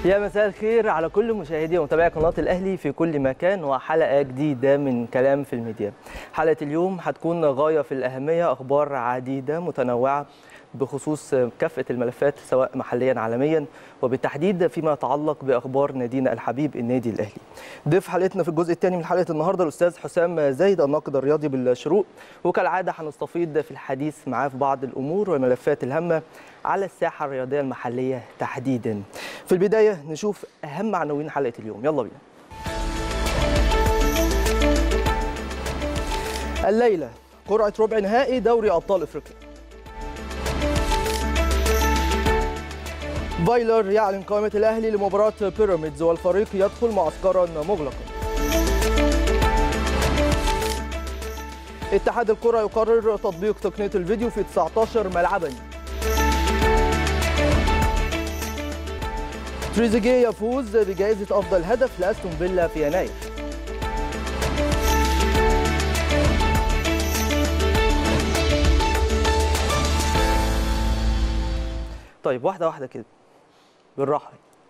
يا مساء الخير على كل مشاهدي ومتابعي قناة الأهلي في كل مكان وحلقة جديدة من كلام في الميديا حلقة اليوم هتكون غاية في الأهمية أخبار عديدة متنوعة بخصوص كافة الملفات سواء محليا عالميا وبالتحديد فيما يتعلق بأخبار نادينا الحبيب النادي الأهلي ضيف حلقتنا في الجزء الثاني من حلقة النهاردة الأستاذ حسام زايد الناقد الرياضي بالشروق وكالعادة هنستفيض في الحديث معاه في بعض الأمور والملفات الهامة على الساحة الرياضية المحلية تحديدا في البداية نشوف أهم عناوين حلقة اليوم يلا بينا الليلة قرعة ربع نهائي دوري أبطال أفريقيا فايلر يعلن قائمة الأهلي لمباراة بيراميدز والفريق يدخل معسكرا مغلقا اتحاد الكرة يقرر تطبيق تقنية الفيديو في 19 ملعبا تريزيجيه يفوز بجائزة أفضل هدف لأستون فيلا في يناير طيب واحدة واحدة كده بالراحة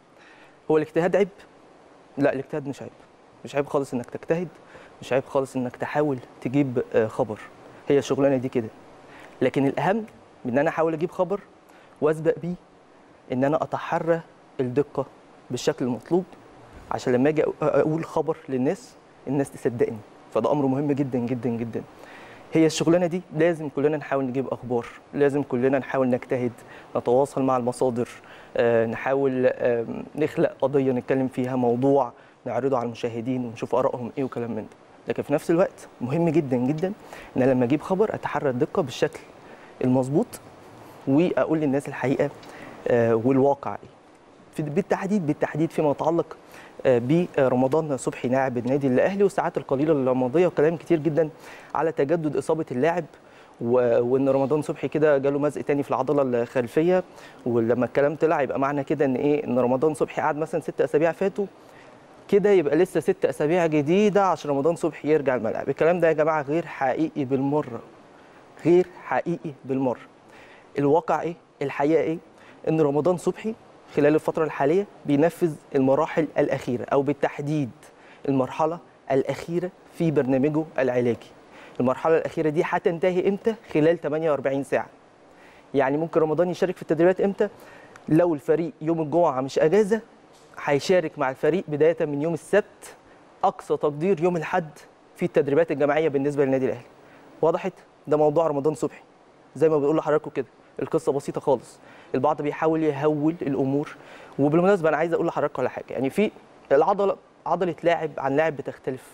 هو الاجتهاد عيب؟ لا الاجتهاد مش عيب مش عيب خالص انك تجتهد مش عيب خالص انك تحاول تجيب خبر هي الشغلانة دي كده لكن الأهم من ان انا احاول اجيب خبر واسبق بيه ان انا اتحرى الدقة بالشكل المطلوب عشان لما اجي اقول خبر للناس الناس تصدقني فده امر مهم جدا جدا جدا هي الشغلانه دي لازم كلنا نحاول نجيب اخبار لازم كلنا نحاول نجتهد نتواصل مع المصادر آه، نحاول آه، نخلق قضيه نتكلم فيها موضوع نعرضه على المشاهدين ونشوف ارائهم ايه وكلام من ده لكن في نفس الوقت مهم جدا جدا ان أنا لما اجيب خبر اتحرى الدقه بالشكل المظبوط واقول للناس الحقيقه آه، والواقع ايه في- بالتحديد بالتحديد فيما يتعلق آه، برمضان صبحي لاعب النادي الاهلي والساعات القليله الماضيه وكلام كتير جدا على تجدد اصابه اللاعب و- وان رمضان صبحي كده جاله مزق تاني في العضله الخلفيه ولما الكلام طلع يبقى معنى كده ان ايه ان رمضان صبحي قعد مثلا ست اسابيع فاتوا كده يبقى لسه ست اسابيع جديده عشان رمضان صبحي يرجع الملعب الكلام ده يا جماعه غير حقيقي بالمره غير حقيقي بالمره الواقع ايه الحقيقه ايه ان رمضان صبحي خلال الفتره الحاليه بينفذ المراحل الاخيره او بالتحديد المرحله الاخيره في برنامجه العلاجي المرحله الاخيره دي هتنتهي امتى خلال 48 ساعه يعني ممكن رمضان يشارك في التدريبات امتى لو الفريق يوم الجمعه مش اجازه هيشارك مع الفريق بدايه من يوم السبت اقصى تقدير يوم الاحد في التدريبات الجماعيه بالنسبه للنادي الاهلي وضحت ده موضوع رمضان صبحي زي ما بقول لحضراتكم كده القصه بسيطه خالص البعض بيحاول يهول الامور وبالمناسبه انا عايز اقول لحضراتكم على حاجه يعني في العضله عضله لاعب عن لاعب بتختلف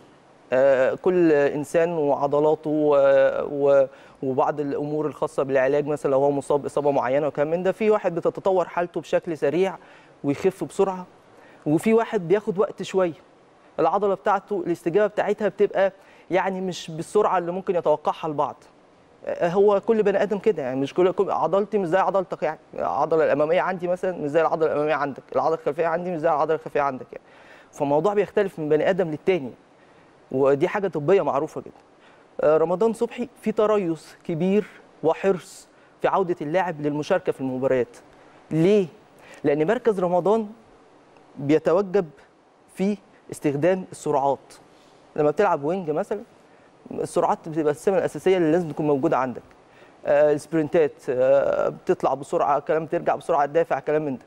آه، كل انسان وعضلاته و- و- وبعض الامور الخاصه بالعلاج مثلا لو هو مصاب اصابه معينه وكلام من ده في واحد بتتطور حالته بشكل سريع ويخف بسرعه وفي واحد بياخد وقت شويه العضله بتاعته الاستجابه بتاعتها بتبقى يعني مش بالسرعه اللي ممكن يتوقعها البعض آه، هو كل بني ادم كده يعني مش كل كل- عضلتي مش زي عضلتك يعني العضله الاماميه عندي مثلا مش زي العضله الاماميه عندك العضله الخلفيه عندي مش زي العضله الخلفيه عندك يعني فالموضوع بيختلف من بني ادم للتاني ودي حاجه طبيه معروفه جدا آه، رمضان صبحي في تريث كبير وحرص في عوده اللاعب للمشاركه في المباريات ليه لان مركز رمضان بيتوجب في استخدام السرعات لما بتلعب وينج مثلا السرعات بتبقى السمه الاساسيه اللي لازم تكون موجوده عندك آه، السبرنتات آه، بتطلع بسرعه كلام ترجع بسرعه تدافع كلام من ده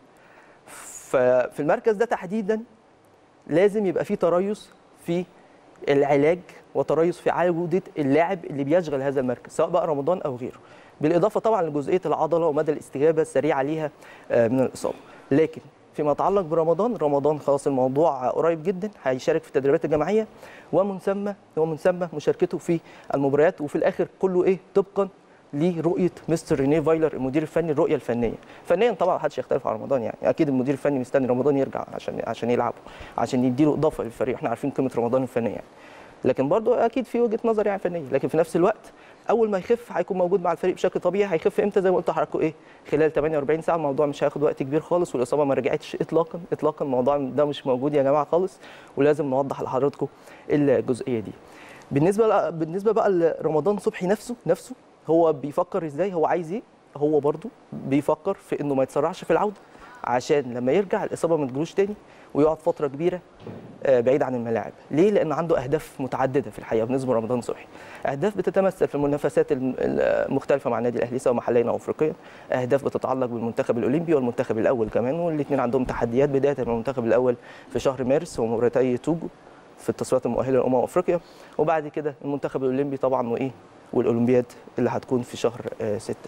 ففي المركز ده تحديدا لازم يبقى في تريث في العلاج وتريث في عوده اللاعب اللي بيشغل هذا المركز سواء بقى رمضان او غيره بالاضافه طبعا لجزئيه العضله ومدى الاستجابه السريعه ليها آه، من الاصابه لكن فيما يتعلق برمضان رمضان خلاص الموضوع قريب جدا هيشارك في التدريبات الجماعيه ومن ثم ومن ثم مشاركته في المباريات وفي الاخر كله ايه طبقا لرؤيه مستر رينيه فايلر المدير الفني الرؤيه الفنيه فنيا طبعا محدش يختلف على رمضان يعني اكيد المدير الفني مستني رمضان يرجع عشان عشان يلعبه عشان يديله اضافه للفريق احنا عارفين قيمه رمضان الفنيه يعني لكن برضو اكيد في وجهه نظر يعني فنيه لكن في نفس الوقت اول ما يخف هيكون موجود مع الفريق بشكل طبيعي هيخف امتى زي ما قلت لحضراتكم ايه خلال 48 ساعه الموضوع مش هياخد وقت كبير خالص والاصابه ما رجعتش اطلاقا اطلاقا الموضوع ده مش موجود يا جماعه خالص ولازم نوضح لحضراتكم الجزئيه دي بالنسبه لأ- بالنسبه بقى لرمضان صبحي نفسه نفسه هو بيفكر ازاي هو عايز ايه هو برضو بيفكر في انه ما يتسرعش في العوده عشان لما يرجع الاصابه ما تجيلوش تاني ويقعد فتره كبيره آه، بعيد عن الملاعب ليه لان عنده اهداف متعدده في الحقيقه بالنسبه لرمضان صبحي اهداف بتتمثل في المنافسات الم- المختلفه مع النادي الاهلي سواء محليا او افريقيا اهداف بتتعلق بالمنتخب الاولمبي والمنتخب الاول كمان والاثنين عندهم تحديات بدايه من المنتخب الاول في شهر مارس ومباراتي توجو في التصفيات المؤهله لامم افريقيا وبعد كده المنتخب الاولمبي طبعا وايه والاولمبياد اللي هتكون في شهر آه، ستة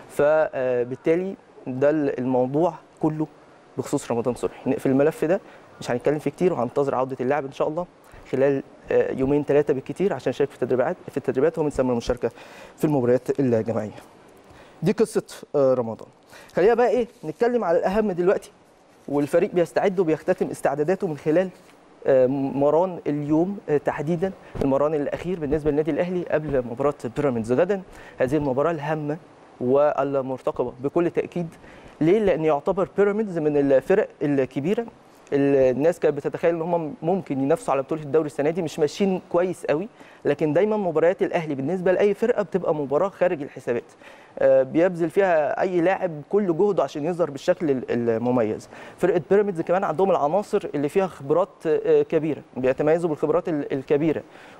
فبالتالي ده الموضوع كله بخصوص رمضان صبحي نقفل الملف ده مش هنتكلم فيه كتير وهننتظر عوده اللاعب ان شاء الله خلال آه، يومين ثلاثه بالكتير عشان يشارك في التدريبات في التدريبات ومن ثم المشاركه في المباريات الجماعيه دي قصه آه، رمضان خلينا بقى ايه نتكلم على الاهم دلوقتي والفريق بيستعد وبيختتم استعداداته من خلال آه، مران اليوم آه، تحديدا المران الاخير بالنسبه للنادي الاهلي قبل مباراه بيراميدز غدا هذه المباراه الهامه والمرتقبه بكل تاكيد ليه؟ لان يعتبر بيراميدز من الفرق الكبيره اللي الناس كانت بتتخيل ان هم ممكن ينافسوا على بطوله الدوري السنه دي مش ماشيين كويس قوي لكن دايما مباريات الاهلي بالنسبه لاي فرقه بتبقى مباراه خارج الحسابات آه، بيبذل فيها اي لاعب كل جهده عشان يظهر بالشكل ال- المميز فرقه بيراميدز كمان عندهم العناصر اللي فيها خبرات آه، كبيره بيتميزوا بالخبرات ال- الكبيره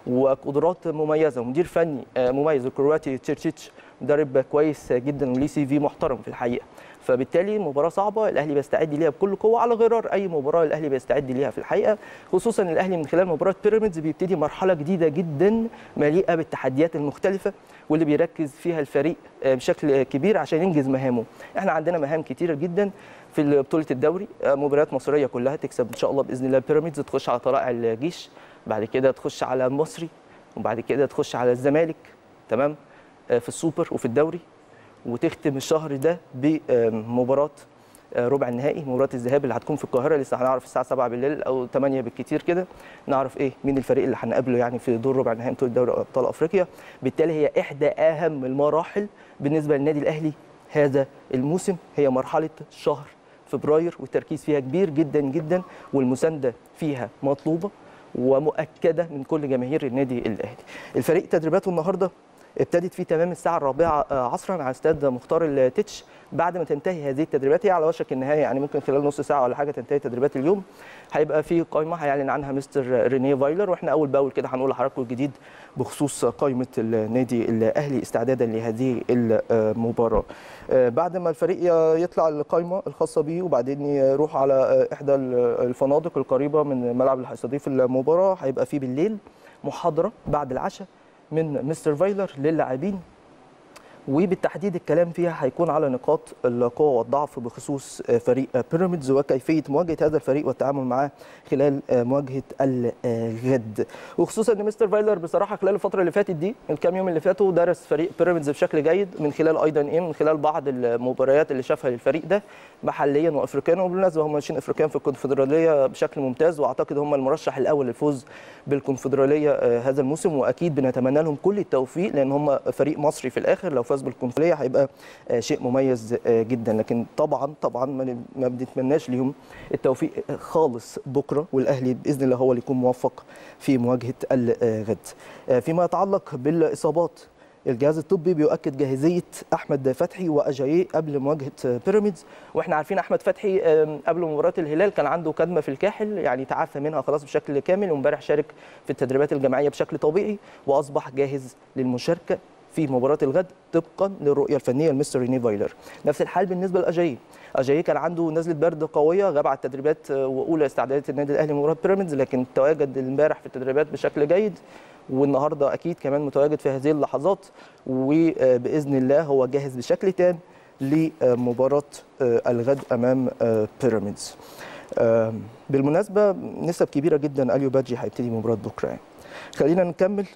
وقدرات مميزه ومدير فني آه، مميز الكرواتي تشيرشيتش مدرب كويس جدا وليه سي في محترم في الحقيقه فبالتالي مباراه صعبه الاهلي بيستعد ليها بكل قوه على غرار اي مباراه الاهلي بيستعد ليها في الحقيقه خصوصا الاهلي من خلال مباراه بيراميدز بيبتدي مرحله جديده جدا مليئه بالتحديات المختلفه واللي بيركز فيها الفريق آه، بشكل كبير عشان ينجز مهامه احنا عندنا مهام كتيره جدا في بطوله الدوري آه، مباريات مصريه كلها تكسب ان شاء الله باذن الله بيراميدز تخش على طلائع الجيش بعد كده تخش على المصري وبعد كده تخش على الزمالك تمام آه، في السوبر وفي الدوري وتختم الشهر ده بمباراه آه، ربع النهائي مباراه الذهاب اللي هتكون في القاهره لسه هنعرف الساعه 7 بالليل او 8 بالكتير كده نعرف ايه مين الفريق اللي هنقابله يعني في دور ربع النهائي بطوله دوري ابطال افريقيا بالتالي هي احدى اهم المراحل بالنسبه للنادي الاهلي هذا الموسم هي مرحله شهر فبراير والتركيز فيها كبير جدا جدا والمسانده فيها مطلوبه ومؤكده من كل جماهير النادي الاهلي الفريق تدريباته النهارده ابتدت في تمام الساعه الرابعه آه، عصرا على استاد مختار التتش بعد ما تنتهي هذه التدريبات هي على وشك النهايه يعني ممكن خلال نص ساعه ولا حاجه تنتهي تدريبات اليوم هيبقى في قائمه هيعلن عنها مستر رينيه فايلر واحنا اول باول كده هنقول لحضراتكم الجديد بخصوص قائمه النادي الاهلي استعدادا لهذه المباراه آه، بعد ما الفريق يطلع القائمه الخاصه بيه وبعدين يروح على آه، احدى الفنادق القريبه من الملعب اللي هيستضيف المباراه هيبقى في بالليل محاضره بعد العشاء من مستر فايلر للاعبين وبالتحديد الكلام فيها هيكون على نقاط القوة والضعف بخصوص فريق بيراميدز وكيفية مواجهة هذا الفريق والتعامل معاه خلال مواجهة الغد وخصوصا ان مستر فايلر بصراحة خلال الفترة اللي فاتت دي الكام يوم اللي فاتوا درس فريق بيراميدز بشكل جيد من خلال ايضا ايه من خلال بعض المباريات اللي شافها للفريق ده محليا وافريقيا وبالمناسبة هم ماشيين افريقيا في الكونفدرالية بشكل ممتاز واعتقد هم المرشح الاول للفوز بالكونفدرالية آه، هذا الموسم واكيد بنتمنى لهم كل التوفيق لان هم فريق مصري في الاخر لو فاز بالكونفدرالية هيبقى آه، شيء مميز آه، جدا لكن طبعا طبعا ما ما بنتمناش ليهم التوفيق خالص بكره والاهلي باذن الله هو اللي يكون موفق في مواجهه الغد آه، فيما يتعلق بالاصابات الجهاز الطبي بيؤكد جاهزيه احمد فتحي واجاييه قبل مواجهه بيراميدز واحنا عارفين احمد فتحي آم، قبل مباراه الهلال كان عنده كدمه في الكاحل يعني تعافى منها خلاص بشكل كامل وامبارح شارك في التدريبات الجماعيه بشكل طبيعي واصبح جاهز للمشاركه في مباراه الغد طبقا للرؤيه الفنيه لمستر ريني فايلر نفس الحال بالنسبه لاجاييه اجاييه كان عنده نزله برد قويه غاب على التدريبات آه، واولى استعدادات النادي الاهلي لمباراه بيراميدز لكن تواجد امبارح في التدريبات بشكل جيد والنهارده اكيد كمان متواجد في هذه اللحظات وباذن الله هو جاهز بشكل تام لمباراه آه، الغد امام آه، بيراميدز آم، بالمناسبه نسب كبيره جدا اليو بادجي هيبتدي مباراه بكره يعني خلينا نكمل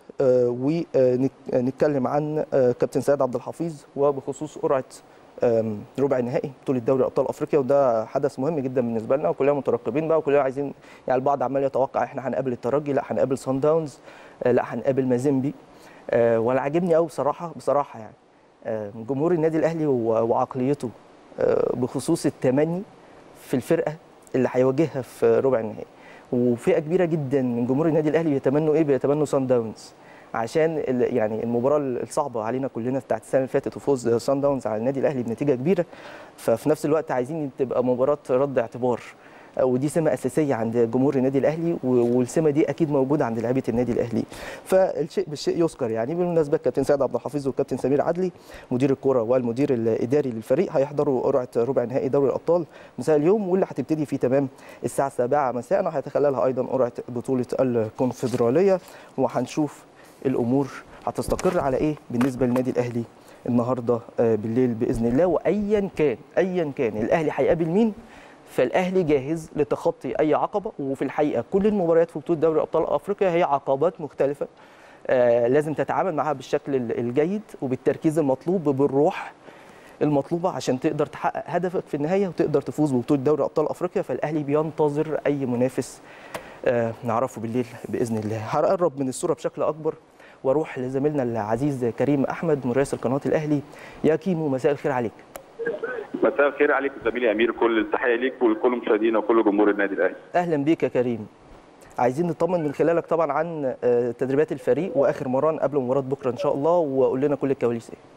ونتكلم عن آه، كابتن سيد عبد الحفيظ وبخصوص قرعه آم، ربع نهائي بطوله دوري ابطال افريقيا وده حدث مهم جدا بالنسبه لنا وكلنا مترقبين بقى وكلنا عايزين يعني البعض عمال يتوقع احنا هنقابل الترجي لا هنقابل سان داونز آه، لا هنقابل مازيمبي آه، وانا عاجبني قوي بصراحه بصراحه يعني آه، جمهور النادي الاهلي و- وعقليته آه، بخصوص التمني في الفرقه اللي هيواجهها في ربع النهائي وفئه كبيره جدا من جمهور النادي الاهلي بيتمنوا ايه بيتمنوا سان داونز عشان ال- يعني المباراه الصعبه علينا كلنا بتاعت السنه اللي فاتت وفوز سان داونز على النادي الاهلي بنتيجه كبيره ففي نفس الوقت عايزين تبقى مباراه رد اعتبار ودي سمه اساسيه عند جمهور النادي الاهلي و- والسمه دي اكيد موجوده عند لاعيبه النادي الاهلي فالشيء بالشيء يذكر يعني بالمناسبه الكابتن سيد عبد الحفيظ والكابتن سمير عدلي مدير الكره والمدير الاداري للفريق هيحضروا قرعه ربع نهائي دوري الابطال مساء اليوم واللي هتبتدي في تمام الساعه 7 مساء وهيتخللها ايضا قرعه بطوله الكونفدراليه وهنشوف الامور هتستقر على ايه بالنسبه للنادي الاهلي النهارده آه، بالليل باذن الله وايا كان ايا كان الاهلي هيقابل مين فالاهلي جاهز لتخطي اي عقبه وفي الحقيقه كل المباريات في بطوله دوري ابطال افريقيا هي عقبات مختلفه آه لازم تتعامل معها بالشكل ال- الجيد وبالتركيز المطلوب بالروح المطلوبه عشان تقدر تحقق هدفك في النهايه وتقدر تفوز ببطوله دوري ابطال افريقيا فالاهلي بينتظر اي منافس آه نعرفه بالليل باذن الله هقرب من الصوره بشكل اكبر واروح لزميلنا العزيز كريم احمد مراسل قناه الاهلي يا كيمو مساء الخير عليك مساء الخير عليك زميلي امير كل التحيه ليك ولكل مشاهدينا وكل جمهور النادي الاهلي اهلا بيك يا كريم عايزين نطمن من خلالك طبعا عن آه، تدريبات الفريق واخر مران قبل مباراه بكره ان شاء الله وقول لنا كل الكواليس ايه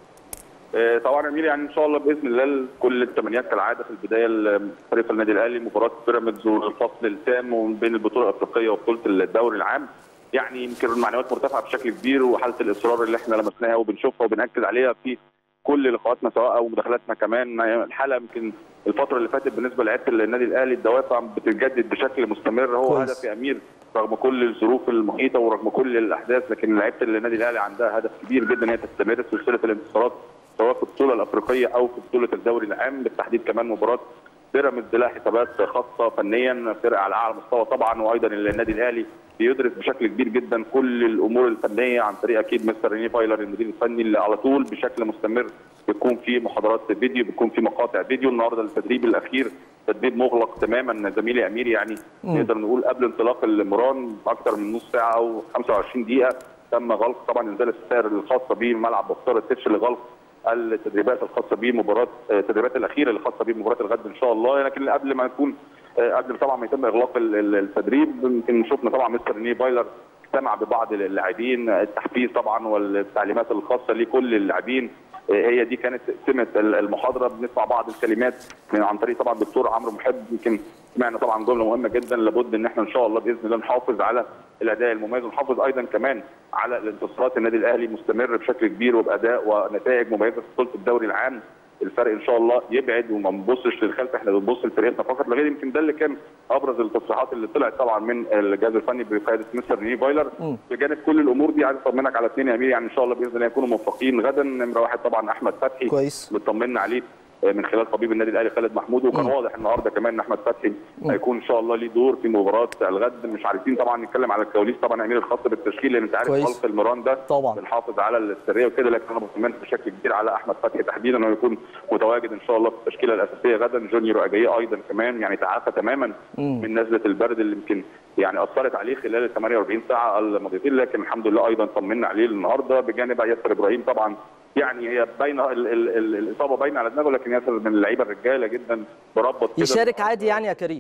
آه، طبعا امير يعني ان شاء الله باذن الله كل التمنيات كالعاده في البدايه فريق النادي الاهلي مباراه بيراميدز والفصل التام بين البطوله الافريقيه وبطوله الدوري العام يعني يمكن المعنويات مرتفعه بشكل كبير وحاله الاصرار اللي احنا لمسناها وبنشوفها وبناكد عليها في كل لقاءاتنا سواء او مداخلاتنا كمان الحاله يمكن الفتره اللي فاتت بالنسبه لعيبه النادي الاهلي الدوافع بتتجدد بشكل مستمر هو كويس. هدف يا امير رغم كل الظروف المحيطه ورغم كل الاحداث لكن لعيبه النادي الاهلي عندها هدف كبير جدا ان هي تستمر في سلسله الانتصارات سواء في البطوله الافريقيه او في بطوله الدوري العام بالتحديد كمان مباراه بيراميدز لها حسابات خاصه فنيا فرقه على اعلى مستوى طبعا وايضا النادي الاهلي بيدرس بشكل كبير جدا كل الامور الفنيه عن طريق اكيد مستر ريني فايلر المدير الفني اللي على طول بشكل مستمر بيكون في محاضرات فيديو بيكون في مقاطع فيديو النهارده التدريب الاخير تدريب مغلق تماما زميلي امير يعني مم. نقدر نقول قبل انطلاق المران باكثر من نص ساعه او 25 دقيقه تم غلق طبعا انزال السائر الخاصه بملعب مختار التتش لغلق التدريبات الخاصه بمباراه التدريبات الاخيره الخاصه بمباراه الغد ان شاء الله لكن قبل ما نكون قبل طبعا ما يتم اغلاق ال- ال- التدريب يمكن شفنا طبعا مستر ني بايلر اجتمع ببعض اللاعبين التحفيز طبعا والتعليمات الخاصه لكل اللاعبين هي دي كانت سمه المحاضره بنسمع بعض الكلمات من عن طريق طبعا الدكتور عمرو محب يمكن سمعنا طبعا جمله مهمه جدا لابد ان احنا ان شاء الله باذن الله نحافظ على الاداء المميز ونحافظ ايضا كمان على الانتصارات النادي الاهلي مستمر بشكل كبير وباداء ونتائج مميزه في بطوله الدوري العام الفرق ان شاء الله يبعد وما نبصش للخلف احنا بنبص لفرقتنا فقط لغير يمكن ده اللي كان ابرز التصريحات اللي طلعت طبعا من الجهاز الفني بقياده مستر ريني فايلر مم. بجانب كل الامور دي عايز اطمنك على اثنين يا امير يعني ان شاء الله باذن الله يكونوا موفقين غدا نمره واحد طبعا احمد فتحي كويس مطمنا عليه من خلال طبيب النادي الاهلي خالد محمود وكان مم. واضح النهارده كمان ان احمد فتحي مم. هيكون ان شاء الله ليه دور في مباراه الغد مش عارفين طبعا نتكلم على الكواليس طبعا امير الخاصه بالتشكيل لان انت عارف كويس. خلق المران ده طبعا بنحافظ على السريه وكده لكن انا بطمن بشكل كبير على احمد فتحي تحديدا انه يكون متواجد ان شاء الله في التشكيله الاساسيه غدا جونيور اجاييه ايضا كمان يعني تعافى تماما مم. من نزله البرد اللي يمكن يعني اثرت عليه خلال ال 48 ساعه الماضيتين لكن الحمد لله ايضا طمنا عليه النهارده بجانب ياسر ابراهيم طبعا يعني هي باينه ال- ال- ال- الاصابه باينه على دماغه لكن ياسر من اللعيبه الرجاله جدا بربط كده يشارك عادي يعني يا كريم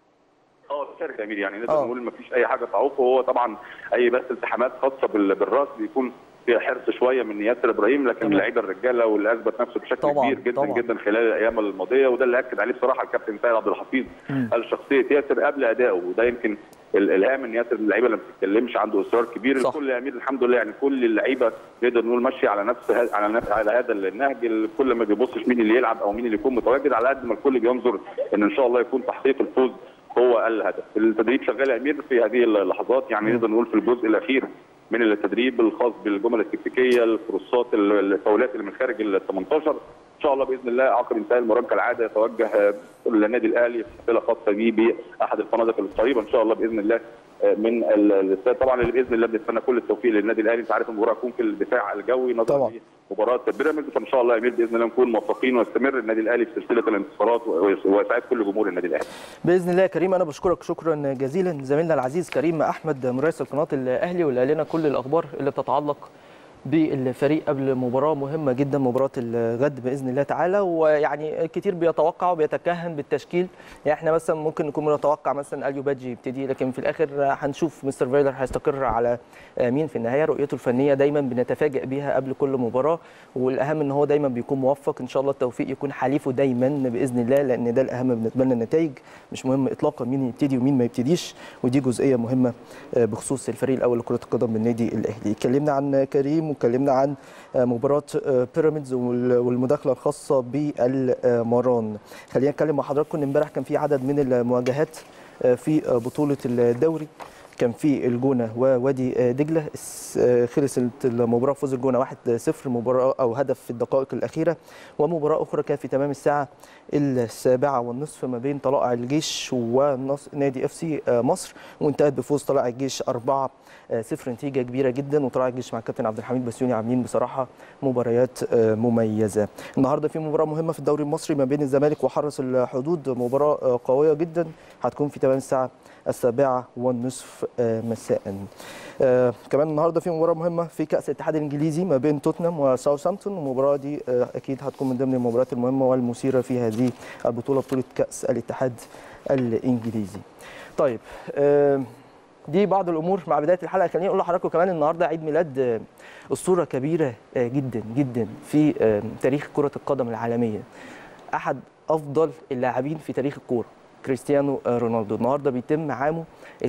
اه شارك يا امير يعني نقدر آه. نقول ما فيش اي حاجه تعوقه هو طبعا اي بس التحامات خاصه بال- بالراس بيكون فيها حرص شويه من ياسر ابراهيم لكن تمام. اللعيبه الرجاله واللي اثبت نفسه بشكل طبعاً، كبير جدا طبعاً. جدا خلال الايام الماضيه وده اللي اكد عليه بصراحه الكابتن سيد عبد الحفيظ مم. قال شخصيه ياسر قبل ادائه وده يمكن الالهام ان ياسر من اللعيبه اللي ما بتتكلمش عنده اصرار كبير صح. الكل يا امير الحمد لله يعني كل اللعيبه نقدر نقول ماشيه على نفس ه- على نفس على هذا النهج الكل ما بيبصش مين اللي يلعب او مين اللي يكون متواجد على قد ما الكل بينظر ان ان شاء الله يكون تحقيق الفوز هو الهدف التدريب شغال يا امير في هذه اللحظات يعني نقدر نقول في الجزء الاخير من التدريب الخاص بالجمل التكتيكيه الكروسات الفاولات اللي من خارج ال 18 ان شاء الله باذن الله عقب انتهاء المباراه كالعاده يتوجه للنادي الاهلي في حفله خاصه به باحد الفنادق القريبه ان شاء الله باذن الله من ال- الاستاد طبعا اللي باذن الله بنتمنى كل التوفيق للنادي الاهلي انت عارف المباراه هتكون في الدفاع الجوي طبعاً. نظرا لمباراه بيراميدز فان شاء الله يا امير باذن الله نكون موفقين ويستمر النادي الاهلي في سلسله الانتصارات ويسعد كل جمهور النادي الاهلي باذن الله يا كريم انا بشكرك شكرا جزيلا زميلنا العزيز كريم احمد مراسل قناه الاهلي واللي قال لنا كل الاخبار اللي بتتعلق بالفريق قبل مباراه مهمه جدا مباراه الغد باذن الله تعالى ويعني كتير بيتوقع وبيتكهن بالتشكيل يعني احنا مثلا ممكن نكون بنتوقع مثلا اليو بادجي يبتدي لكن في الاخر هنشوف مستر فايلر هيستقر على مين في النهايه رؤيته الفنيه دايما بنتفاجئ بيها قبل كل مباراه والاهم ان هو دايما بيكون موفق ان شاء الله التوفيق يكون حليفه دايما باذن الله لان ده الاهم بالنسبه لنا النتائج مش مهم اطلاقا مين يبتدي ومين ما يبتديش ودي جزئيه مهمه بخصوص الفريق الاول لكره القدم بالنادي الاهلي اتكلمنا عن كريم واتكلمنا عن مباراه بيراميدز والمداخله الخاصه بالمران خلينا نتكلم مع حضراتكم امبارح كان في عدد من المواجهات في بطوله الدوري كان في الجونه ووادي دجله خلصت المباراه فوز الجونه 1-0 مباراه او هدف في الدقائق الاخيره ومباراه اخرى كانت في تمام الساعه السابعه والنصف ما بين طلائع الجيش ونادي اف سي مصر وانتهت بفوز طلائع الجيش 4 صفر نتيجه كبيره جدا وطلائع الجيش مع الكابتن عبد الحميد بسيوني عاملين بصراحه مباريات مميزه النهارده في مباراه مهمه في الدوري المصري ما بين الزمالك وحرس الحدود مباراه قويه جدا هتكون في تمام الساعه السابعة والنصف مساء آه كمان النهارده في مباراة مهمة في كأس الاتحاد الإنجليزي ما بين توتنهام وساوثهامبتون المباراة دي آه أكيد هتكون من ضمن المباريات المهمة والمثيرة في هذه البطولة بطولة كأس الاتحاد الإنجليزي طيب آه دي بعض الامور مع بدايه الحلقه خليني اقول لحضراتكم كمان النهارده عيد ميلاد اسطوره كبيره جدا جدا في تاريخ كره القدم العالميه احد افضل اللاعبين في تاريخ الكوره كريستيانو رونالدو النهارده بيتم عامه ال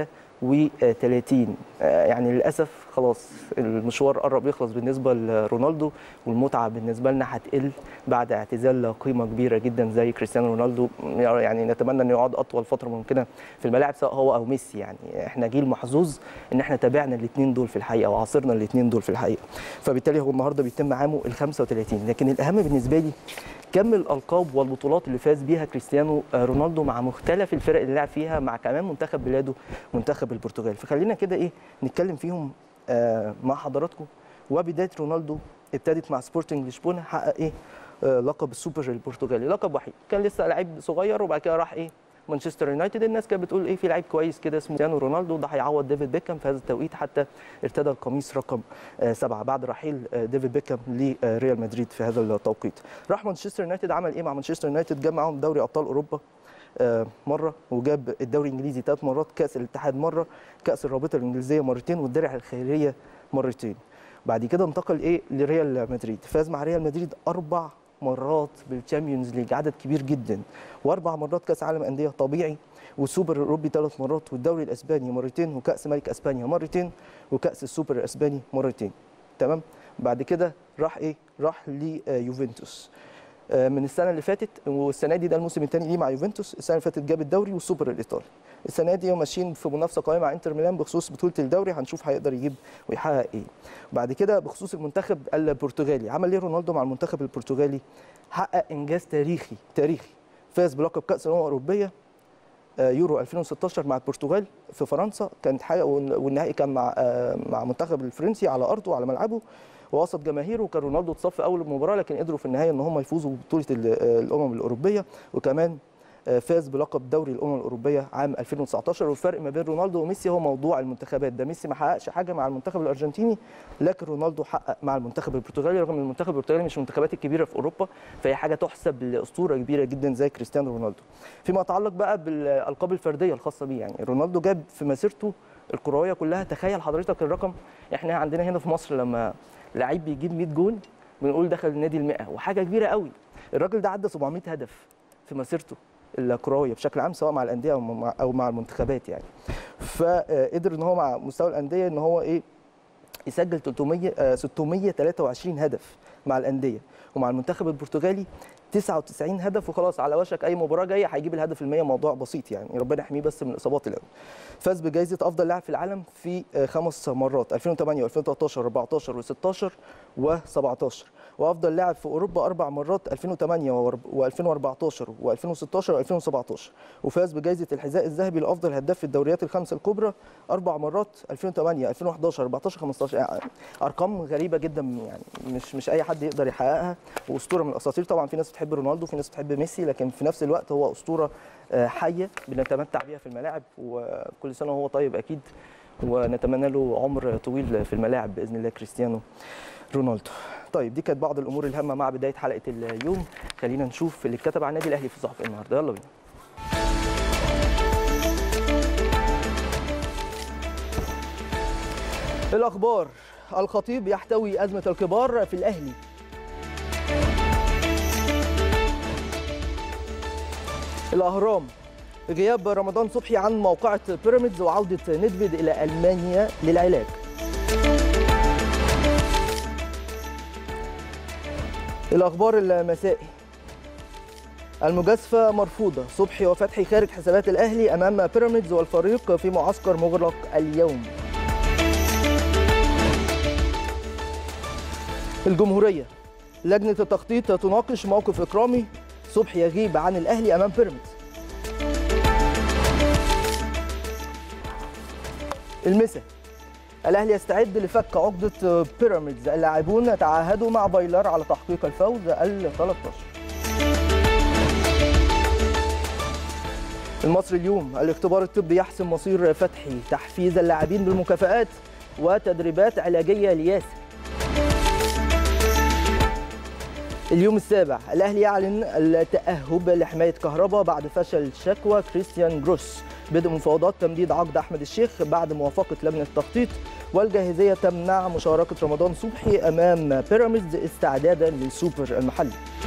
35 يعني للاسف خلاص المشوار قرب يخلص بالنسبه لرونالدو والمتعه بالنسبه لنا هتقل بعد اعتزال قيمه كبيره جدا زي كريستيانو رونالدو يعني نتمنى انه يقعد اطول فتره ممكنه في الملاعب سواء هو او ميسي يعني احنا جيل محظوظ ان احنا تابعنا الاثنين دول في الحقيقه وعاصرنا الاثنين دول في الحقيقه فبالتالي هو النهارده بيتم عامه ال 35 لكن الاهم بالنسبه لي كم الالقاب والبطولات اللي فاز بيها كريستيانو رونالدو مع مختلف الفرق اللي لعب فيها مع كمان منتخب بلاده منتخب البرتغال فخلينا كده ايه نتكلم فيهم آه مع حضراتكم وبدايه رونالدو ابتدت مع سبورتنج لشبونه حقق ايه آه لقب السوبر البرتغالي لقب وحيد كان لسه لعيب صغير وبعد كده راح ايه مانشستر يونايتد الناس كانت بتقول ايه في لعيب كويس كده اسمه كريستيانو رونالدو ده هيعوض ديفيد بيكهام في هذا التوقيت حتى ارتدى القميص رقم آه سبعه بعد رحيل آه ديفيد بيكهام لريال مدريد في هذا التوقيت راح مانشستر يونايتد عمل ايه مع مانشستر يونايتد جاب معاهم دوري ابطال اوروبا آه مره وجاب الدوري الانجليزي ثلاث مرات كاس الاتحاد مره كاس الرابطه الانجليزيه مرتين والدرع الخيريه مرتين بعد كده انتقل ايه لريال مدريد فاز مع ريال مدريد اربع مرات بالتشامبيونز ليج عدد كبير جدا واربع مرات كاس عالم انديه طبيعي والسوبر الاوروبي ثلاث مرات والدوري الاسباني مرتين وكاس ملك اسبانيا مرتين وكاس السوبر الاسباني مرتين تمام بعد كده راح ايه راح ليوفنتوس من السنه اللي فاتت والسنه دي ده الموسم الثاني ليه مع يوفنتوس السنه اللي فاتت جاب الدوري والسوبر الايطالي السنه دي ماشيين في منافسه قويه مع انتر ميلان بخصوص بطوله الدوري هنشوف هيقدر يجيب ويحقق ايه بعد كده بخصوص المنتخب البرتغالي عمل ايه رونالدو مع المنتخب البرتغالي حقق انجاز تاريخي تاريخي فاز بلقب كاس الامم الاوروبيه يورو 2016 مع البرتغال في فرنسا كانت حاجه والنهائي كان مع مع المنتخب الفرنسي على ارضه وعلى ملعبه ووسط جماهيره وكان رونالدو اتصف اول المباراه لكن قدروا في النهايه ان هم يفوزوا ببطوله الامم الاوروبيه وكمان فاز بلقب دوري الامم الاوروبيه عام 2019 والفرق ما بين رونالدو وميسي هو موضوع المنتخبات ده ميسي ما حققش حاجه مع المنتخب الارجنتيني لكن رونالدو حقق مع المنتخب البرتغالي رغم ان المنتخب البرتغالي مش من المنتخبات الكبيره في اوروبا فهي حاجه تحسب لاسطوره كبيره جدا زي كريستيانو رونالدو فيما يتعلق بقى بالالقاب الفرديه الخاصه بيه يعني رونالدو جاب في مسيرته الكرويه كلها تخيل حضرتك الرقم احنا عندنا هنا في مصر لما لعيب بيجيب 100 جون بنقول دخل النادي ال 100 وحاجه كبيره قوي الراجل ده عدى 700 هدف في مسيرته الكرويه بشكل عام سواء مع الانديه او مع, أو مع المنتخبات يعني فقدر ان هو مع مستوى الانديه ان هو ايه يسجل 300 623 هدف مع الانديه ومع المنتخب البرتغالي 99 هدف وخلاص على وشك اي مباراه جايه هيجيب الهدف ال100 موضوع بسيط يعني ربنا يحميه بس من الاصابات الاول فاز بجائزه افضل لاعب في العالم في خمس مرات 2008 و2013 14 و16 و17 وافضل لاعب في اوروبا اربع مرات 2008 و2014 و2016 و2017 وفاز بجائزه الحذاء الذهبي لافضل هداف في الدوريات الخمسه الكبرى اربع مرات 2008 2011 14 15 يعني ارقام غريبه جدا يعني مش مش اي حد يقدر يحققها واسطوره من الاساطير طبعا في ناس بتحب رونالدو في ناس بتحب ميسي لكن في نفس الوقت هو اسطوره حيه بنتمتع بيها في الملاعب وكل سنه وهو طيب اكيد ونتمنى له عمر طويل في الملاعب باذن الله كريستيانو رونالدو طيب دي كانت بعض الامور الهامه مع بدايه حلقه اليوم خلينا نشوف اللي اتكتب عن النادي الاهلي في الصحف النهارده يلا بينا الاخبار الخطيب يحتوي ازمه الكبار في الاهلي الاهرام غياب رمضان صبحي عن موقعة بيراميدز وعودة ندفيد إلى ألمانيا للعلاج الأخبار المسائي المجازفة مرفوضة صبحي وفتحي خارج حسابات الأهلي أمام بيراميدز والفريق في معسكر مغلق اليوم الجمهورية لجنة التخطيط تناقش موقف إكرامي صبحي يغيب عن الأهلي أمام بيراميدز المسا الاهلي يستعد لفك عقده بيراميدز اللاعبون تعهدوا مع بايلر على تحقيق الفوز ال 13 المصري اليوم الاختبار الطبي يحسم مصير فتحي تحفيز اللاعبين بالمكافآت وتدريبات علاجيه لياسر اليوم السابع الاهلي يعلن التاهب لحمايه كهرباء بعد فشل شكوى كريستيان جروس بدء مفاوضات تمديد عقد احمد الشيخ بعد موافقه لجنه التخطيط والجاهزيه تمنع مشاركه رمضان صبحي امام بيراميدز استعدادا للسوبر المحلي.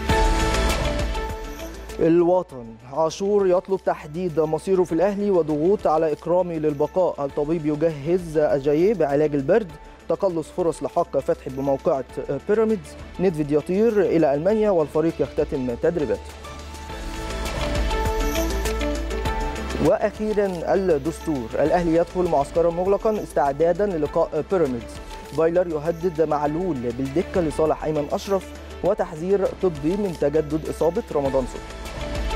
الوطن عاشور يطلب تحديد مصيره في الاهلي وضغوط على اكرامي للبقاء الطبيب يجهز اجاييه بعلاج البرد تقلص فرص لحق فتحي بموقعة بيراميدز ندفيد يطير إلى ألمانيا والفريق يختتم تدريباته واخيرا الدستور الاهلي يدخل معسكرا مغلقا استعدادا للقاء بيراميدز بايلر يهدد معلول بالدكه لصالح ايمن اشرف وتحذير طبي من تجدد اصابه رمضان صبحي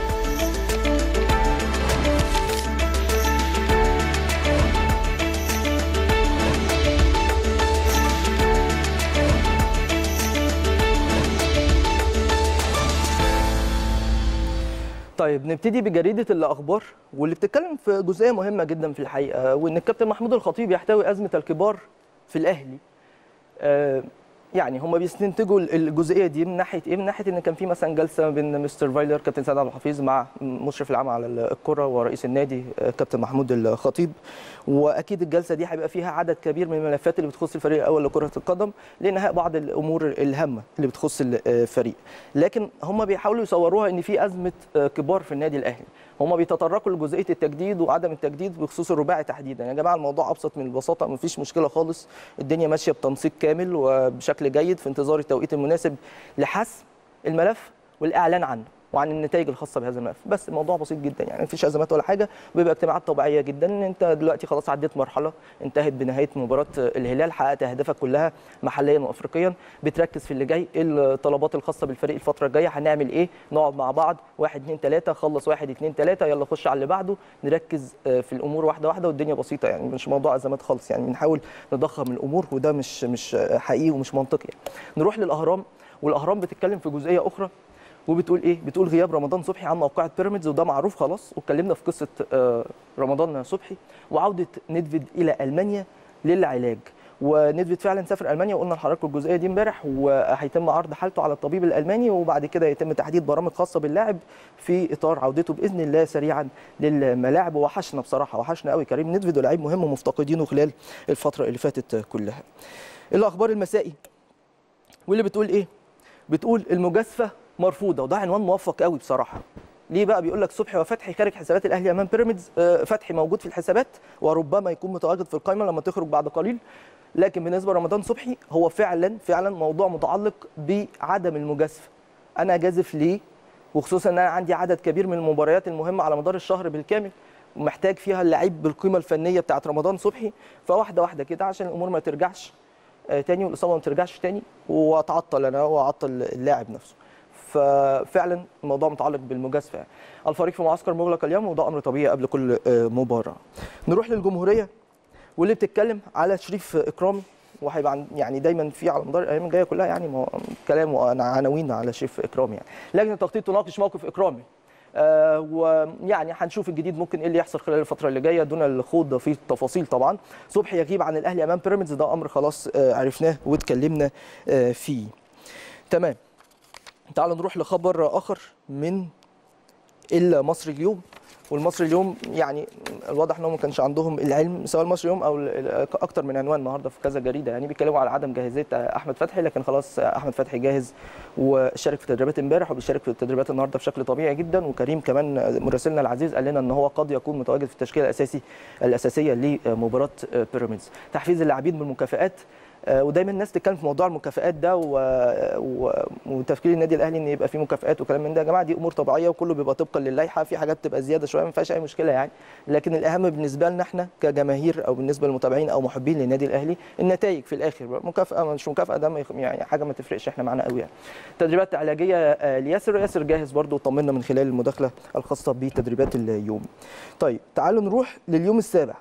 طيب نبتدي بجريده الاخبار واللي بتتكلم في جزئيه مهمه جدا في الحقيقه وان الكابتن محمود الخطيب يحتوي ازمه الكبار في الاهلي آه يعني هم بيستنتجوا الجزئيه دي من ناحيه ايه؟ من ناحيه ان كان في مثلا جلسه بين مستر فايلر كابتن سعد عبد الحفيظ مع مشرف العام على الكره ورئيس النادي كابتن محمود الخطيب واكيد الجلسه دي هيبقى فيها عدد كبير من الملفات اللي بتخص الفريق الاول لكره القدم لانهاء بعض الامور الهامه اللي بتخص الفريق لكن هم بيحاولوا يصوروها ان في ازمه كبار في النادي الاهلي هم بيتطرقوا لجزئيه التجديد وعدم التجديد بخصوص الرباعي تحديدا يا جماعه الموضوع ابسط من البساطه ما فيش مشكله خالص الدنيا ماشيه بتنسيق كامل وبشكل جيد في انتظار التوقيت المناسب لحسم الملف والاعلان عنه وعن النتائج الخاصه بهذا الملف بس الموضوع بسيط جدا يعني مفيش ازمات ولا حاجه بيبقى اجتماعات طبيعيه جدا انت دلوقتي خلاص عديت مرحله انتهت بنهايه مباراه الهلال حققت اهدافك كلها محليا وافريقيا بتركز في اللي جاي ايه الطلبات الخاصه بالفريق الفتره الجايه هنعمل ايه نقعد مع بعض واحد اثنين ثلاثه خلص واحد اثنين ثلاثه يلا خش على اللي بعده نركز في الامور واحده واحده والدنيا بسيطه يعني مش موضوع ازمات خالص يعني بنحاول نضخم الامور وده مش مش حقيقي ومش منطقي يعني. نروح للاهرام والاهرام بتتكلم في جزئيه اخرى وبتقول ايه؟ بتقول غياب رمضان صبحي عن موقعة بيراميدز وده معروف خلاص واتكلمنا في قصه رمضان صبحي وعوده ندفيد الى المانيا للعلاج وندفيد فعلا سافر المانيا وقلنا لحضراتكم الجزئيه دي امبارح وهيتم عرض حالته على الطبيب الالماني وبعد كده يتم تحديد برامج خاصه باللاعب في اطار عودته باذن الله سريعا للملاعب وحشنا بصراحه وحشنا قوي كريم ندفيد ولاعيب مهم ومفتقدينه خلال الفتره اللي فاتت كلها. الاخبار المسائي واللي بتقول ايه؟ بتقول المجازفه مرفوضه وده عنوان موفق قوي بصراحه ليه بقى بيقول لك صبحي وفتحي خارج حسابات الاهلي امام بيراميدز فتحي موجود في الحسابات وربما يكون متواجد في القائمه لما تخرج بعد قليل لكن بالنسبه لرمضان صبحي هو فعلا فعلا موضوع متعلق بعدم المجازفه انا جازف ليه وخصوصا ان انا عندي عدد كبير من المباريات المهمه على مدار الشهر بالكامل ومحتاج فيها اللعيب بالقيمه الفنيه بتاعت رمضان صبحي فواحده واحده كده عشان الامور ما ترجعش تاني والاصابه ما ترجعش تاني واتعطل انا واعطل اللاعب نفسه ففعلا الموضوع متعلق بالمجازفه يعني. الفريق في معسكر مغلق اليوم وده امر طبيعي قبل كل مباراه نروح للجمهوريه واللي بتتكلم على شريف اكرامي وهيبقى يعني دايما في على مدار الايام الجايه كلها يعني كلام وعناوين على شريف اكرامي يعني لجنه التخطيط تناقش موقف اكرامي آه، ويعني هنشوف الجديد ممكن ايه اللي يحصل خلال الفتره اللي جايه دون الخوض في التفاصيل طبعا صبحي يغيب عن الاهلي امام بيراميدز ده امر خلاص آه، عرفناه واتكلمنا آه، فيه تمام تعالوا نروح لخبر اخر من المصري اليوم والمصري اليوم يعني الواضح انهم ما كانش عندهم العلم سواء المصري اليوم او ال- ال- اكتر من عنوان النهارده في كذا جريده يعني بيتكلموا على عدم جاهزيه احمد فتحي لكن خلاص احمد فتحي جاهز وشارك في تدريبات امبارح وبيشارك في التدريبات النهارده بشكل طبيعي جدا وكريم كمان مراسلنا العزيز قال لنا ان هو قد يكون متواجد في التشكيله الاساسي الاساسيه لمباراه بيراميدز تحفيز اللاعبين بالمكافئات آه، ودايما الناس تتكلم في موضوع المكافئات ده و... و... وتفكير النادي الاهلي ان يبقى فيه مكافئات وكلام من ده يا جماعه دي امور طبيعيه وكله بيبقى طبقا للائحه في حاجات بتبقى زياده شويه ما فيهاش اي مشكله يعني لكن الاهم بالنسبه لنا احنا كجماهير او بالنسبه للمتابعين او محبين للنادي الاهلي النتائج في الاخر مكافاه مش مكافاه ده ما يخ- يعني حاجه ما تفرقش احنا معانا قوي يعني تدريبات علاجيه آه، لياسر ياسر جاهز برضو طمنا من خلال المداخله الخاصه بتدريبات اليوم طيب تعالوا نروح لليوم السابع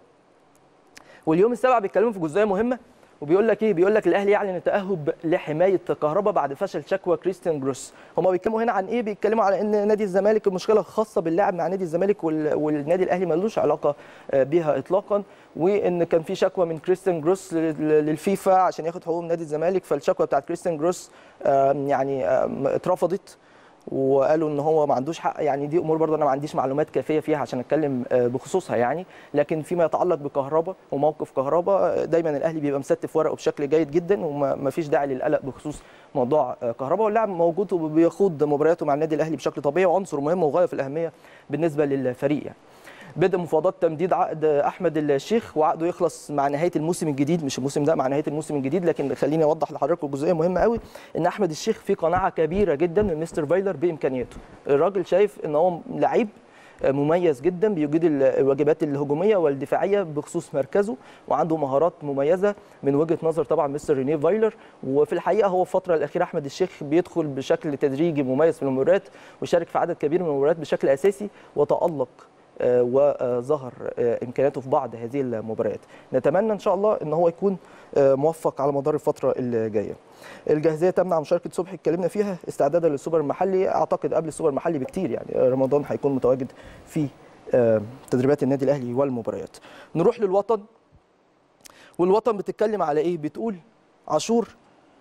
واليوم السابع بيتكلموا في جزئيه مهمه وبيقول لك ايه بيقول لك الاهلي يعلن التاهب لحمايه كهرباء بعد فشل شكوى كريستيان جروس هم بيتكلموا هنا عن ايه بيتكلموا على ان نادي الزمالك المشكله الخاصه باللاعب مع نادي الزمالك وال- والنادي الاهلي ملوش علاقه آه، بيها اطلاقا وان كان في شكوى من كريستيان جروس لل- للفيفا عشان ياخد حقوق من نادي الزمالك فالشكوى بتاعت كريستيان جروس آه، يعني آه، اترفضت وقالوا ان هو ما عندوش حق يعني دي امور برضه انا ما عنديش معلومات كافيه فيها عشان اتكلم آه، بخصوصها يعني لكن فيما يتعلق بكهرباء وموقف كهرباء آه، دايما الاهلي بيبقى مستف ورقه بشكل جيد جدا وما فيش داعي للقلق بخصوص موضوع آه، كهرباء واللاعب موجود وبيخوض مبارياته مع النادي الاهلي بشكل طبيعي وعنصر مهم وغايه في الاهميه بالنسبه للفريق يعني. بدء مفاوضات تمديد عقد احمد الشيخ وعقده يخلص مع نهايه الموسم الجديد مش الموسم ده مع نهايه الموسم الجديد لكن خليني اوضح لحضراتكم جزئيه مهمه قوي ان احمد الشيخ في قناعه كبيره جدا من مستر فايلر بامكانياته الراجل شايف ان هو لعيب مميز جدا بيجيد الواجبات الهجوميه والدفاعيه بخصوص مركزه وعنده مهارات مميزه من وجهه نظر طبعا مستر رينيه فايلر وفي الحقيقه هو الفتره الاخيره احمد الشيخ بيدخل بشكل تدريجي مميز في المباريات وشارك في عدد كبير من المباريات بشكل اساسي وتالق آه، وظهر آه، امكانياته في بعض هذه المباريات نتمنى ان شاء الله ان هو يكون آه، موفق على مدار الفتره اللي جايه الجاهزيه تمنع مشاركه صبحي اتكلمنا فيها استعدادا للسوبر المحلي اعتقد قبل السوبر المحلي بكتير يعني رمضان هيكون متواجد في آه، تدريبات النادي الاهلي والمباريات نروح للوطن والوطن بتتكلم على ايه بتقول عاشور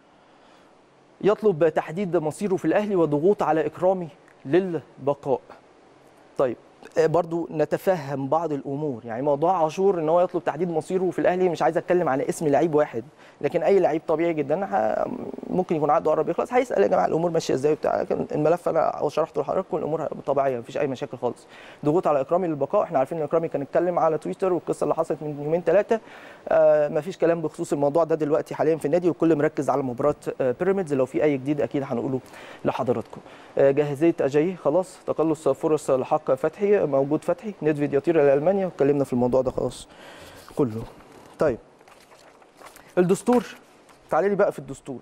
يطلب تحديد مصيره في الاهلي وضغوط على اكرامي للبقاء طيب آه، برضو نتفهم بعض الامور يعني موضوع عاشور ان هو يطلب تحديد مصيره في الاهلي مش عايز اتكلم على اسم لعيب واحد لكن اي لعيب طبيعي جدا ه- ممكن يكون عقده قرب يخلص هيسال يا جماعه الامور ماشيه ازاي وبتاع لكن الملف انا شرحته لحضراتكم الامور طبيعيه مفيش اي مشاكل خالص ضغوط على اكرامي للبقاء احنا عارفين ان اكرامي كان اتكلم على تويتر والقصه اللي حصلت من يومين ثلاثه آه مفيش كلام بخصوص الموضوع ده دلوقتي حاليا في النادي والكل مركز على مباراه آه بيراميدز لو في اي جديد اكيد هنقوله لحضراتكم آه جاهزيه اجاي خلاص تقلص فرص لحق فتحي موجود فتحي ندفيد يطير الى المانيا واتكلمنا في الموضوع ده خلاص كله طيب الدستور تعالي لي بقى في الدستور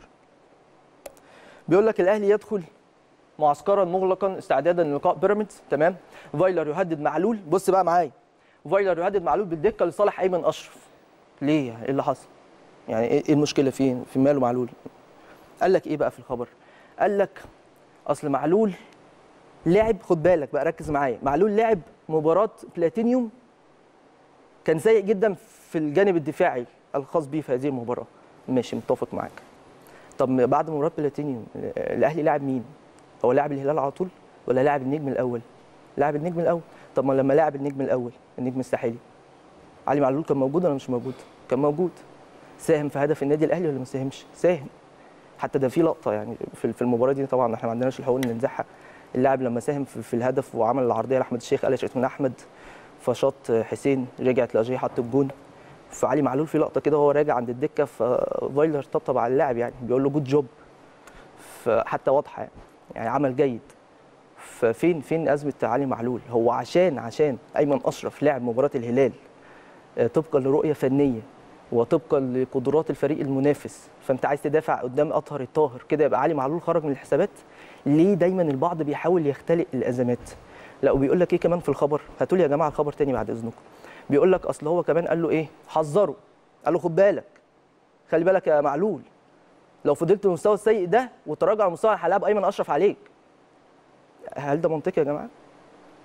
بيقول لك الاهلي يدخل معسكرا مغلقا استعدادا للقاء بيراميدز تمام فايلر يهدد معلول بص بقى معايا فايلر يهدد معلول بالدكه لصالح ايمن اشرف ليه ايه اللي حصل يعني ايه إيه المشكله فين في ماله معلول قال لك ايه بقى في الخبر قال لك اصل معلول لعب خد بالك بقى ركز معايا معلول لعب مباراه بلاتينيوم كان سيء جدا في الجانب الدفاعي الخاص بيه في هذه المباراه ماشي متفق معاك طب بعد مباراه بلاتينيوم الاهلي لاعب مين هو لاعب الهلال على طول ولا لاعب النجم الاول لاعب النجم الاول طب ما لما لاعب النجم الاول النجم الساحلي علي معلول كان موجود ولا مش موجود كان موجود ساهم في هدف النادي الاهلي ولا ما ساهمش ساهم حتى ده في لقطه يعني في في المباراه دي طبعا احنا ما عندناش الحقوق ان ننزعها اللاعب لما ساهم في في الهدف وعمل العرضيه لاحمد الشيخ قلشت من احمد فشاط حسين رجعت لاجي حط الجون فعلي معلول في لقطه كده وهو راجع عند الدكه ففايلر طبطب على اللاعب يعني بيقول له جود جوب فحتى واضحه يعني, يعني عمل جيد ففين فين ازمه علي معلول هو عشان عشان ايمن اشرف لاعب مباراه الهلال آه، طبقا لرؤيه فنيه وطبقا لقدرات الفريق المنافس فانت عايز تدافع قدام اطهر الطاهر كده يبقى علي معلول خرج من الحسابات ليه دايما البعض بيحاول يختلق الازمات لا وبيقول لك ايه كمان في الخبر هاتوا لي يا جماعه الخبر تاني بعد اذنكم بيقول لك اصل هو كمان قال له ايه حذره قال له خد بالك خلي بالك يا معلول لو فضلت المستوى السيء ده وتراجع مستوى هلاعب ايمن اشرف عليك هل ده منطقي يا جماعه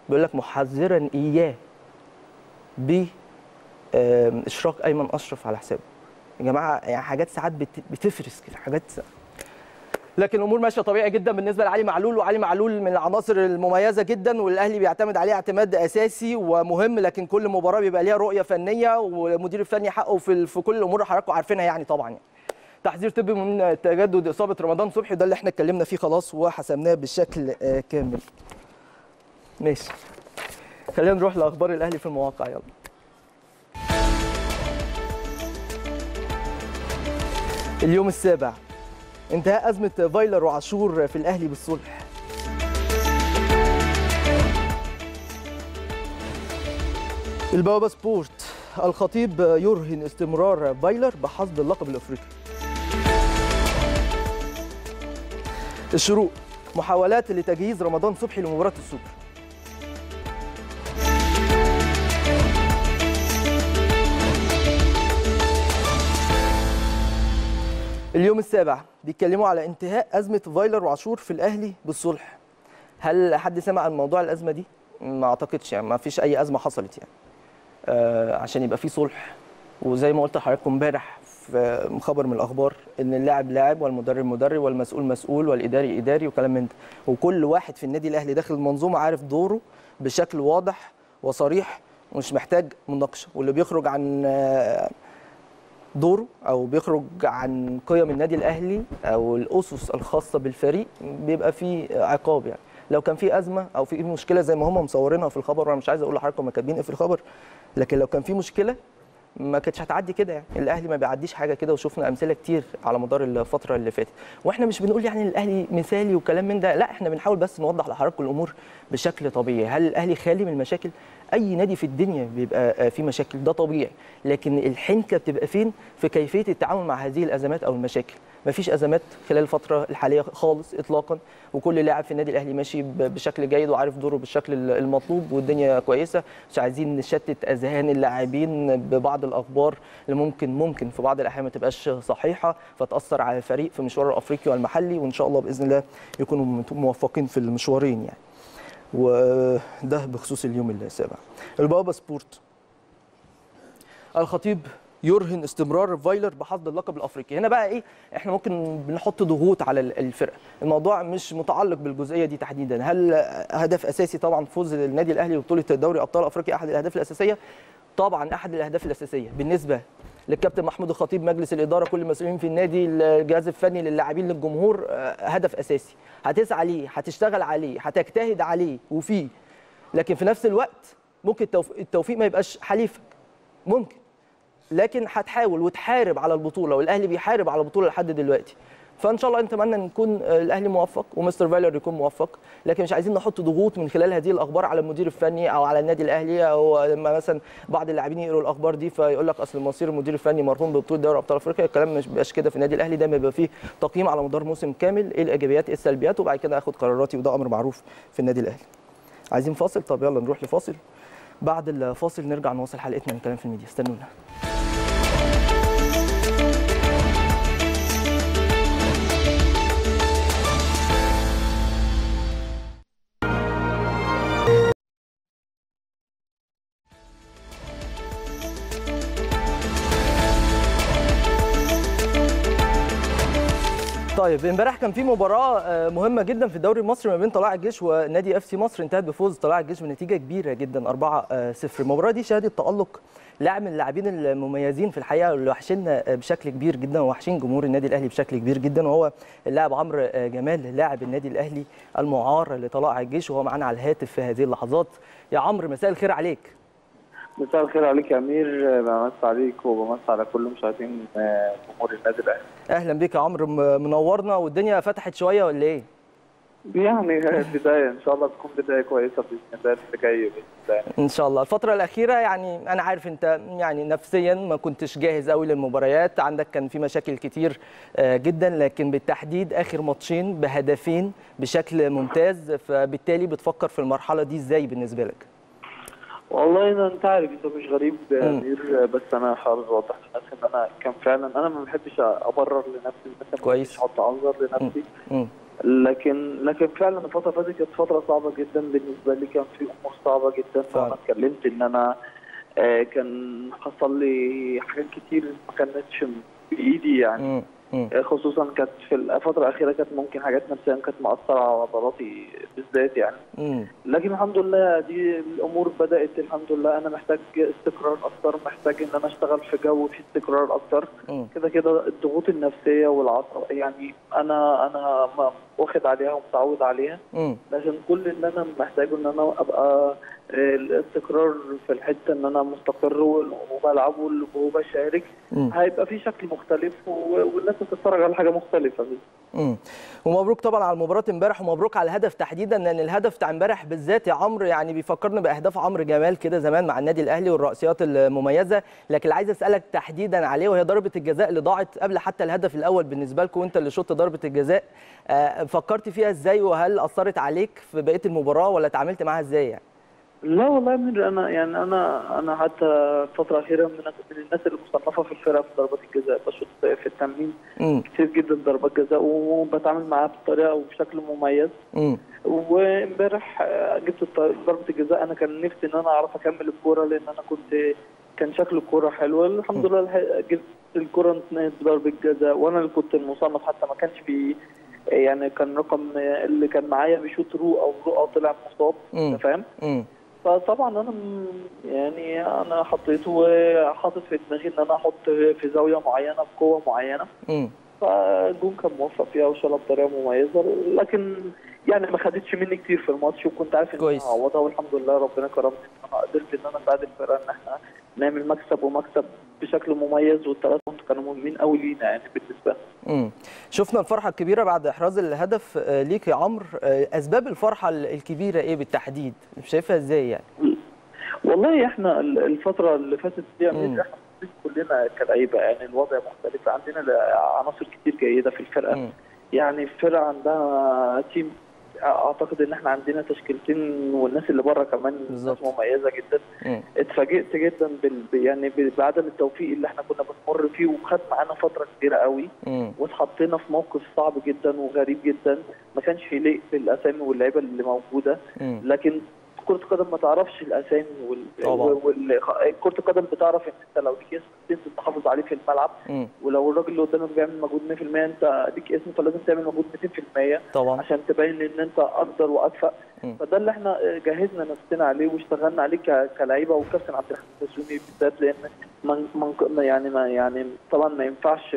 بيقول لك محذرا اياه ب آم، اشراك ايمن اشرف على حسابه يا جماعه يعني حاجات ساعات بت- بتفرس كده حاجات لكن الامور ماشيه طبيعي جدا بالنسبه لعلي معلول وعلي معلول من العناصر المميزه جدا والاهلي بيعتمد عليه اعتماد اساسي ومهم لكن كل مباراه بيبقى ليها رؤيه فنيه والمدير الفني حقه في ال- في كل الامور اللي حضراتكم عارفينها يعني طبعا يعني. تحذير طبي من تجدد اصابه رمضان صبحي ده اللي احنا اتكلمنا فيه خلاص وحسمناه بشكل آه، كامل. ماشي. خلينا نروح لاخبار الاهلي في المواقع يلا. اليوم السابع انتهاء أزمة فايلر وعاشور في الأهلي بالصلح البوابة سبورت الخطيب يرهن استمرار فايلر بحصد اللقب الأفريقي الشروق محاولات لتجهيز رمضان صبحي لمباراة السوبر اليوم السابع بيتكلموا على انتهاء أزمة فايلر وعاشور في الأهلي بالصلح هل حد سمع عن موضوع الأزمة دي؟ ما أعتقدش يعني ما فيش أي أزمة حصلت يعني آه عشان يبقى في صلح وزي ما قلت لحضراتكم امبارح في خبر من الأخبار إن اللاعب لاعب والمدرب مدرب والمسؤول مسؤول والإداري إداري وكلام من ده وكل واحد في النادي الأهلي داخل المنظومة عارف دوره بشكل واضح وصريح ومش محتاج مناقشة واللي بيخرج عن آه دوره او بيخرج عن قيم النادي الاهلي او الاسس الخاصه بالفريق بيبقى فيه عقاب يعني لو كان في ازمه او في مشكله زي ما هم مصورينها في الخبر وانا مش عايز اقول لحضراتكم هم كاتبين ايه في الخبر لكن لو كان في مشكله ما كانتش هتعدي كده يعني الاهلي ما بيعديش حاجه كده وشفنا امثله كتير على مدار الفتره اللي فاتت واحنا مش بنقول يعني الاهلي مثالي وكلام من ده لا احنا بنحاول بس نوضح لحضراتكم الامور بشكل طبيعي هل الاهلي خالي من المشاكل اي نادي في الدنيا بيبقى فيه مشاكل ده طبيعي لكن الحنكه بتبقى فين في كيفيه التعامل مع هذه الازمات او المشاكل مفيش ازمات خلال الفتره الحاليه خالص اطلاقا وكل لاعب في النادي الاهلي ماشي ب- بشكل جيد وعارف دوره بالشكل ال- المطلوب والدنيا كويسه مش عايزين نشتت اذهان اللاعبين ببعض الاخبار اللي ممكن ممكن في بعض الاحيان ما تبقاش صحيحه فتاثر على الفريق في مشواره الافريقي والمحلي وان شاء الله باذن الله يكونوا موفقين في المشوارين يعني وده بخصوص اليوم السابع البابا سبورت الخطيب يرهن استمرار فايلر بحصد اللقب الافريقي هنا بقى ايه احنا ممكن بنحط ضغوط على ال- الفرقه الموضوع مش متعلق بالجزئيه دي تحديدا هل هدف اساسي طبعا فوز النادي الاهلي ببطوله دوري ابطال افريقيا احد الاهداف الاساسيه طبعا احد الاهداف الاساسيه بالنسبه للكابتن محمود الخطيب مجلس الاداره كل المسؤولين في النادي الجهاز الفني للاعبين للجمهور آه، هدف اساسي هتسعى ليه هتشتغل عليه هتجتهد عليه وفيه لكن في نفس الوقت ممكن التوف- التوفيق ما يبقاش حليفك ممكن لكن هتحاول وتحارب على البطوله والاهلي بيحارب على البطوله لحد دلوقتي فان شاء الله نتمنى ان يكون آه، الاهلي موفق ومستر فايلر يكون موفق لكن مش عايزين نحط ضغوط من خلال هذه الاخبار على المدير الفني او على النادي الاهلي او لما مثلا بعض اللاعبين يقروا الاخبار دي فيقول لك اصل مصير المدير الفني مرهون ببطوله دوري ابطال افريقيا الكلام مش بيبقاش كده في النادي الاهلي دايما بيبقى فيه تقييم على مدار موسم كامل ايه الايجابيات ايه السلبيات وبعد كده اخد قراراتي وده امر معروف في النادي الاهلي عايزين فاصل طب يلا نروح لفاصل بعد الفاصل نرجع نواصل حلقتنا من كلام في الميديا استنونا طيب امبارح كان في مباراه آه، مهمه جدا في الدوري المصري ما بين طلائع الجيش ونادي اف سي مصر انتهت بفوز طلائع الجيش بنتيجه كبيره جدا 4 0 المباراه دي شهدت تالق لاعب من اللاعبين المميزين في الحقيقه اللي وحشنا آه، بشكل كبير جدا ووحشين جمهور النادي الاهلي بشكل كبير جدا وهو اللاعب عمرو آه، جمال لاعب النادي الاهلي المعار لطلائع الجيش وهو معانا على الهاتف في هذه اللحظات يا عمرو مساء الخير عليك مساء الخير عليك يا امير بمس عليك وبمس على كل مشاهدين آه، جمهور النادي الاهلي اهلا بيك يا عمرو م- منورنا والدنيا فتحت شويه ولا ايه يعني بدايه ان شاء الله تكون بدايه كويسه باذن الله اللي جاي باذن الله ان شاء الله الفتره الاخيره يعني انا عارف انت يعني نفسيا ما كنتش جاهز قوي للمباريات عندك كان في مشاكل كتير آه، جدا لكن بالتحديد اخر ماتشين بهدفين بشكل ممتاز فبالتالي بتفكر في المرحله دي ازاي بالنسبه لك والله انا انت عارف انت مش غريب يا مم. امير بس انا حابب اوضح للناس ان انا كان فعلا انا ما بحبش ابرر لنفسي مثلا كويس. مش احط اعذر لنفسي مم. لكن لكن فعلا الفتره اللي فاتت كانت فتره صعبه جدا بالنسبه لي كان في امور صعبه جدا فعلا. فانا اتكلمت ان انا آه، كان حصل لي حاجات كتير ما كانتش بايدي يعني مم. مم. خصوصا كانت في الفتره الاخيره كانت ممكن حاجات نفسيا كانت مأثره على عضلاتي بالذات يعني مم. لكن الحمد لله دي الامور بدات الحمد لله انا محتاج استقرار اكتر محتاج ان انا اشتغل في جو فيه استقرار اكتر مم. كده كده الضغوط النفسيه والعصب يعني انا انا ما- واخد عليها ومتعود عليها مم. لكن كل اللي انا محتاجه ان انا ابقى آه، الاستقرار في الحته ان انا مستقر وبلعب وبشارك مم. هيبقى في شكل مختلف و- والناس هتتفرج على حاجه مختلفه مم. ومبروك طبعا على مباراه امبارح ومبروك على الهدف تحديدا لان الهدف بتاع امبارح بالذات يا عمرو يعني بيفكرنا باهداف عمرو جمال كده زمان مع النادي الاهلي والرأسيات المميزه لكن اللي عايز اسالك تحديدا عليه وهي ضربه الجزاء اللي ضاعت قبل حتى الهدف الاول بالنسبه لكم وانت اللي شطت ضربه الجزاء آه، فكرت فيها ازاي وهل اثرت عليك في بقيه المباراه ولا اتعاملت معاها ازاي يعني لا والله من انا يعني انا انا حتى الفتره الاخيره من من الناس اللي مصنفه في الفرقه في ضربات الجزاء بشوط في التمرين مم. كتير جدا ضربات جزاء وبتعامل معاها بطريقه وبشكل مميز مم. وامبارح آه، جبت الط- ضربه الجزاء انا كان نفسي ان انا اعرف اكمل الكوره لان انا كنت كان شكل الكوره حلو الحمد لله الح- جبت الكوره اتنقلت ضربه جزاء وانا اللي كنت المصنف حتى ما كانش في يعني كان رقم اللي كان معايا بيشوط رو او رو طلع مصاب مم. انت فاهم مم. فطبعا انا م- يعني انا حطيته وحاطط في دماغي ان انا احط في زاويه معينه بقوه معينه مم. فجون كان موفق فيها وشالها بطريقه مميزه لكن يعني ما خدتش مني كتير في الماتش وكنت عارف ان كويس. انا هعوضها والحمد لله ربنا كرمني ان انا قدرت ان انا اساعد الفرقه ان احنا نعمل مكسب ومكسب بشكل مميز والثلاثه بونت كانوا مهمين قوي لينا يعني بالنسبه لنا مم. شفنا الفرحه الكبيره بعد احراز الهدف آه، ليك يا عمرو آه، اسباب الفرحه الكبيره ايه بالتحديد شايفها ازاي يعني والله احنا ال- الفترة اللي فاتت دي مم. احنا كلنا كلعيبة يعني الوضع مختلف عندنا عناصر كتير جيدة في الفرقة مم. يعني الفرقة عندها تيم اعتقد ان احنا عندنا تشكيلتين والناس اللي بره كمان ناس بالظبط. مميزة جدا مم. اتفاجئت جدا بال يعني ب- بعدم التوفيق اللي احنا كنا بنمر فيه وخد معانا فترة كبيرة قوي مم. واتحطينا في موقف صعب جدا وغريب جدا ما كانش يليق بالاسامي واللعيبة اللي موجودة مم. لكن كرة القدم ما تعرفش الأسامي وال... طبعا. وال... كرة القدم بتعرف إن أنت لو ليك اسم تنزل تحافظ عليه في الملعب مم. ولو الراجل اللي قدامك بيعمل مجهود 100% أنت ليك اسم فلازم تعمل مجهود 200% طبعا عشان تبين إن أنت أقدر وأكفأ مم. فده اللي احنا جهزنا نفسنا عليه واشتغلنا عليه ك... كلعيبة والكابتن عبد الحميد السوني بالذات لأن من... من... يعني ما يعني طبعا ما ينفعش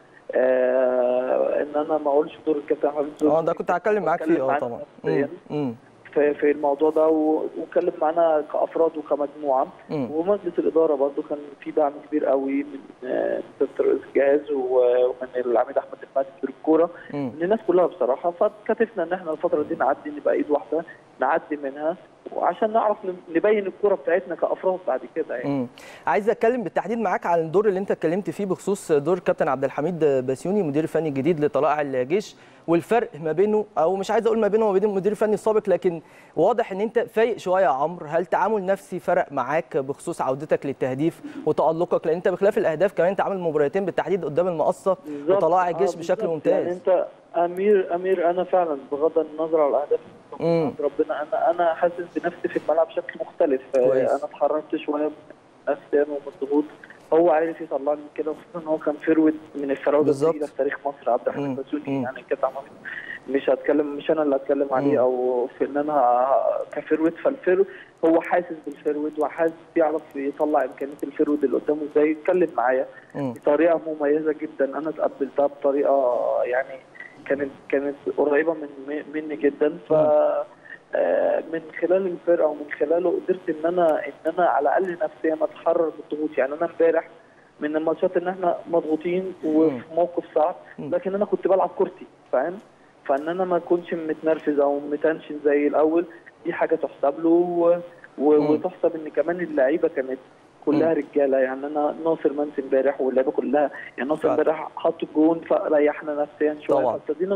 آه ان انا ما اقولش دور الكابتن عبد الحميد اه ده كنت هتكلم معاك فيه اه معانا طبعا نفسياً. مم. مم. في في الموضوع ده و- واتكلم معانا كافراد وكمجموعه مم. ومجلس الاداره برضو كان في دعم كبير قوي من آه، مستر رئيس الجهاز و- ومن العميد احمد المهدي مدير الكوره مم. من الناس كلها بصراحه فكتفنا ان احنا الفتره دي نعدي نبقى ايد واحده نعدي منها وعشان نعرف نبين الكوره بتاعتنا كافراد بعد كده يعني مم. عايز اتكلم بالتحديد معاك عن الدور اللي انت اتكلمت فيه بخصوص دور كابتن عبد الحميد بسيوني مدير الفني الجديد لطلائع الجيش والفرق ما بينه او مش عايز اقول ما بينه وما بين المدير الفني السابق لكن واضح ان انت فايق شويه يا عمرو هل تعامل نفسي فرق معاك بخصوص عودتك للتهديف وتالقك لان انت بخلاف الاهداف كمان انت عامل مباراتين بالتحديد قدام المقصه بالظبط. وطلائع آه، الجيش بشكل بالظبط. يعني ممتاز انت امير امير انا فعلا بغض النظر على الاهداف مم. عند ربنا انا انا حاسس بنفسي في الملعب بشكل مختلف آه، كويس. انا اتحررت شويه نفسيا ومضغوط هو عارف يطلعني من كده خصوصا ان هو كان فيرود من الفراوده بالظبط. الثقيله في تاريخ مصر عبد مم. الحميد بسوني مم. يعني كده عمل مش هتكلم مش انا اللي هتكلم مم. عليه او في ان انا ه- كفيرود فالفيرود هو حاسس بالفيرود وحاسس بيعرف يطلع امكانيه الفيرود اللي قدامه ازاي يتكلم معايا مم. بطريقه مميزه جدا انا اتقبلتها بطريقه يعني كانت كانت قريبه من مني جدا ف آه، من خلال الفرقه ومن خلاله قدرت ان انا ان انا على الاقل نفسيا اتحرر من الضغوط يعني انا امبارح من الماتشات ان احنا مضغوطين وفي موقف صعب مم. لكن انا كنت بلعب كورتي فاهم فان انا ما اكونش متنرفز او متنشن زي الاول دي حاجه تحسب له و... و... مم. وتحسب ان كمان اللعيبه كانت كلها رجاله يعني انا ناصر منسي امبارح واللعيبه كلها يعني ناصر فعلا. امبارح حط الجون فريحنا نفسيا شويه طبعا. فابتدينا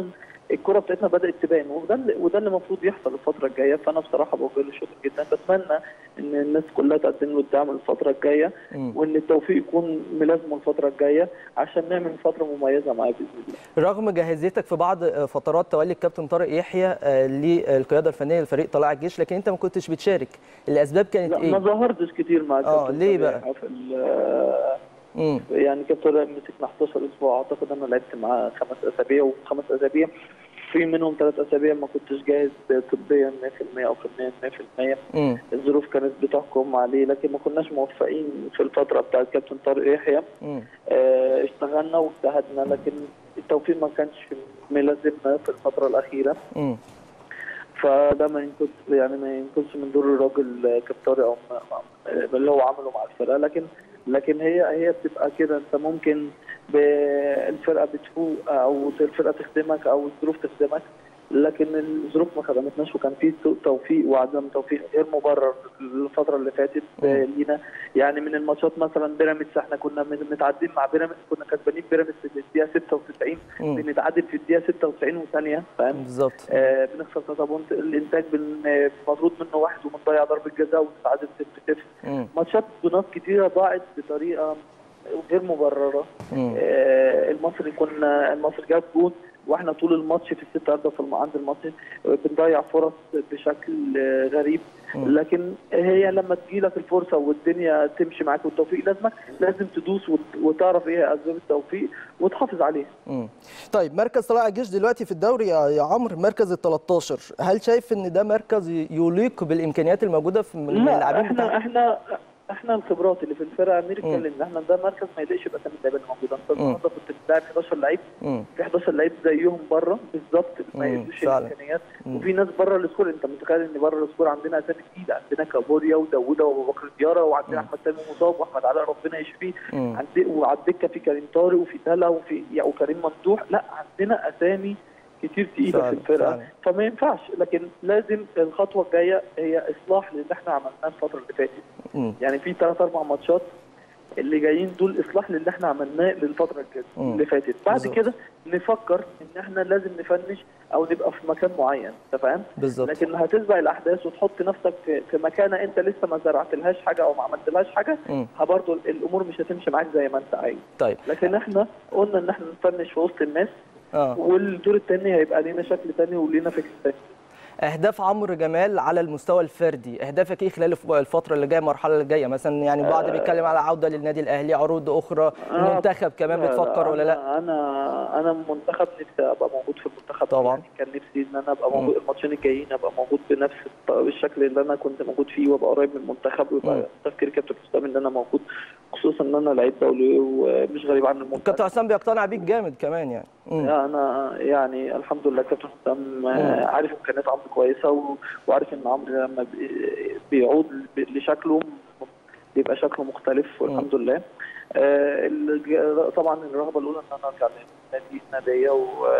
الكره بتاعتنا بدات تبان وده اللي وده اللي المفروض يحصل الفتره الجايه فانا بصراحه بوجه له شكر جدا بتمنى ان الناس كلها تقدم له الدعم الفتره الجايه مم. وان التوفيق يكون ملازمه الفتره الجايه عشان نعمل فتره مميزه معاه باذن الله رغم جاهزيتك في بعض آه، فترات تولي الكابتن طارق يحيى آه، للقياده الفنيه لفريق طلائع الجيش لكن انت ما كنتش بتشارك الاسباب كانت لا ما ايه ظهرتش كتير مع آه، الكابتن ليه طارق بقى؟ في ال- مم. يعني كابتن طارق مسكنا 11 اسبوع اعتقد انا لعبت معاه خمس اسابيع وخمس اسابيع في منهم ثلاث اسابيع ما كنتش جاهز طبيا 100% او فنيا 100% مم. الظروف كانت بتحكم عليه لكن ما كناش موفقين في الفتره بتاعت كابتن طارق يحيى مم. آه، اشتغلنا واجتهدنا لكن التوفيق ما كانش ملازمنا في الفتره الاخيره مم. فده ما ينقص يعني ما ينقصش من دور الراجل آه، كابتن طارق او ما- ما- اللي هو عمله مع الفرقه لكن لكن هي هي بتبقى كده انت ممكن ب- الفرقه بتفوق او الفرقه تخدمك او الظروف تخدمك لكن الظروف ما خدمتناش وكان في سوء توفيق وعدم توفيق غير مبرر الفتره اللي فاتت آه، لينا يعني من الماتشات مثلا بيراميدز احنا كنا من- متعادلين مع بيراميدز كنا كسبانين بيراميدز في الدقيقه 96 مم. بنتعادل في الدقيقه 96 وثانيه فاهم بالظبط آه بنخسر 3 بونت الانتاج بن- آه، مطرود منه واحد وبنضيع ضربه جزاء ونتعادل 0 0 مم. ماتشات بنات كتيره ضاعت بطريقه غير مبرره مم. آه المصري كنا المصري جاب جون واحنا طول الماتش في الست ارض في الم- عند الماتش آه، بنضيع فرص بشكل آه، غريب مم. لكن هي لما تجي لك الفرصه والدنيا تمشي معاك والتوفيق لازمك لازم تدوس وت- وتعرف ايه اسباب التوفيق وتحافظ عليه مم. طيب مركز طلائع الجيش دلوقتي في الدوري يا يا عمرو مركز ال 13 هل شايف ان ده مركز يليق بالامكانيات الموجوده في من لا اللاعبين احنا بتاعنا؟ احنا احنا الخبرات اللي في الفرقه امير مم. اتكلم ان احنا ده مركز ما يليقش باسامي اللعيبه اللي موجوده انت مم. النهارده كنت بتلاعب 11 لعيب مم. في 11 لعيب زيهم بره بالظبط ما مم. يدوش فعلا. الامكانيات مم. وفي ناس بره السكور انت متخيل ان بره السكور عندنا اسامي جديده عندنا كابوريا وداوودة وابو بكر ديارة وعندنا احمد سامي مصاب واحمد علاء ربنا يشفيه مم. عند وعلى الدكه في كريم طارق وفي تلا وفي يعني وكريم ممدوح لا عندنا اسامي كتير تقيله فعلا، في الفرقه فعلا. فما ينفعش لكن لازم الخطوه الجايه هي اصلاح للي احنا عملناه الفتره اللي فاتت مم. يعني في ثلاث اربع ماتشات اللي جايين دول اصلاح للي احنا عملناه للفتره الجايه مم. اللي فاتت بعد بالظبط. كده نفكر ان احنا لازم نفنش او نبقى في مكان معين انت فاهم بالظبط لكن هتسبق الاحداث وتحط نفسك في, في مكانه انت لسه ما زرعتلهاش حاجه او ما عملتلهاش حاجه مم. برضه الامور مش هتمشي معاك زي ما انت عايز طيب لكن احنا قلنا ان احنا نفنش في وسط الناس اه والدور الثاني هيبقى لينا شكل ثاني ولينا فكر ثاني اهداف عمرو جمال على المستوى الفردي اهدافك ايه خلال الف- الفتره اللي جايه المرحله اللي جايه مثلا يعني بعض بيتكلم على عوده للنادي الاهلي عروض اخرى آه، المنتخب كمان لا، بتفكر ولا لا انا انا انا منتخب نفسي ابقى موجود في المنتخب طبعاً. يعني كان نفسي ان انا ابقى موجود الماتشين الجايين ابقى موجود بنفس الط- بالشكل اللي انا كنت موجود فيه وابقى قريب من المنتخب مم. ويبقى تفكير كابتن حسام ان انا موجود خصوصا ان انا لعيب دولي ومش غريب عن المنتخب كابتن حسام بيقتنع بيك جامد كمان يعني مم. لا، انا يعني الحمد لله كابتن حسام آه، عارف امكانيات عمرو كويسه و- وعارف ان عمرو لما بي- بيعود ب- لشكله بيبقى شكله مختلف والحمد لله آه، الج- طبعا الرغبه الاولى ان انا ارجع للنادي الناديه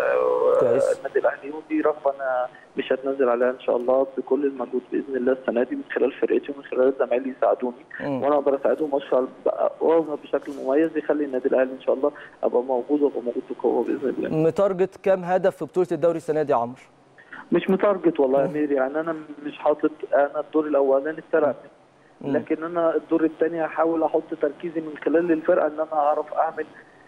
كويس. والنادي الاهلي ودي رغبه انا مش هتنزل عليها ان شاء الله بكل المجهود باذن الله السنه دي من خلال فرقتي ومن خلال زمايلي يساعدوني مم. وانا اقدر اساعدهم واشتغل بقى- واظهر بشكل مميز يخلي النادي الاهلي ان شاء الله ابقى موجود وابقى موجود بقوه باذن الله متارجت كام هدف في بطوله الدوري السنه دي يا عمرو مش متارجت والله يا امير يعني انا مش حاطط انا الدور الاولاني اتسرق مم. لكن انا الدور الثاني هحاول احط تركيزي من خلال الفرقه ان انا اعرف اعمل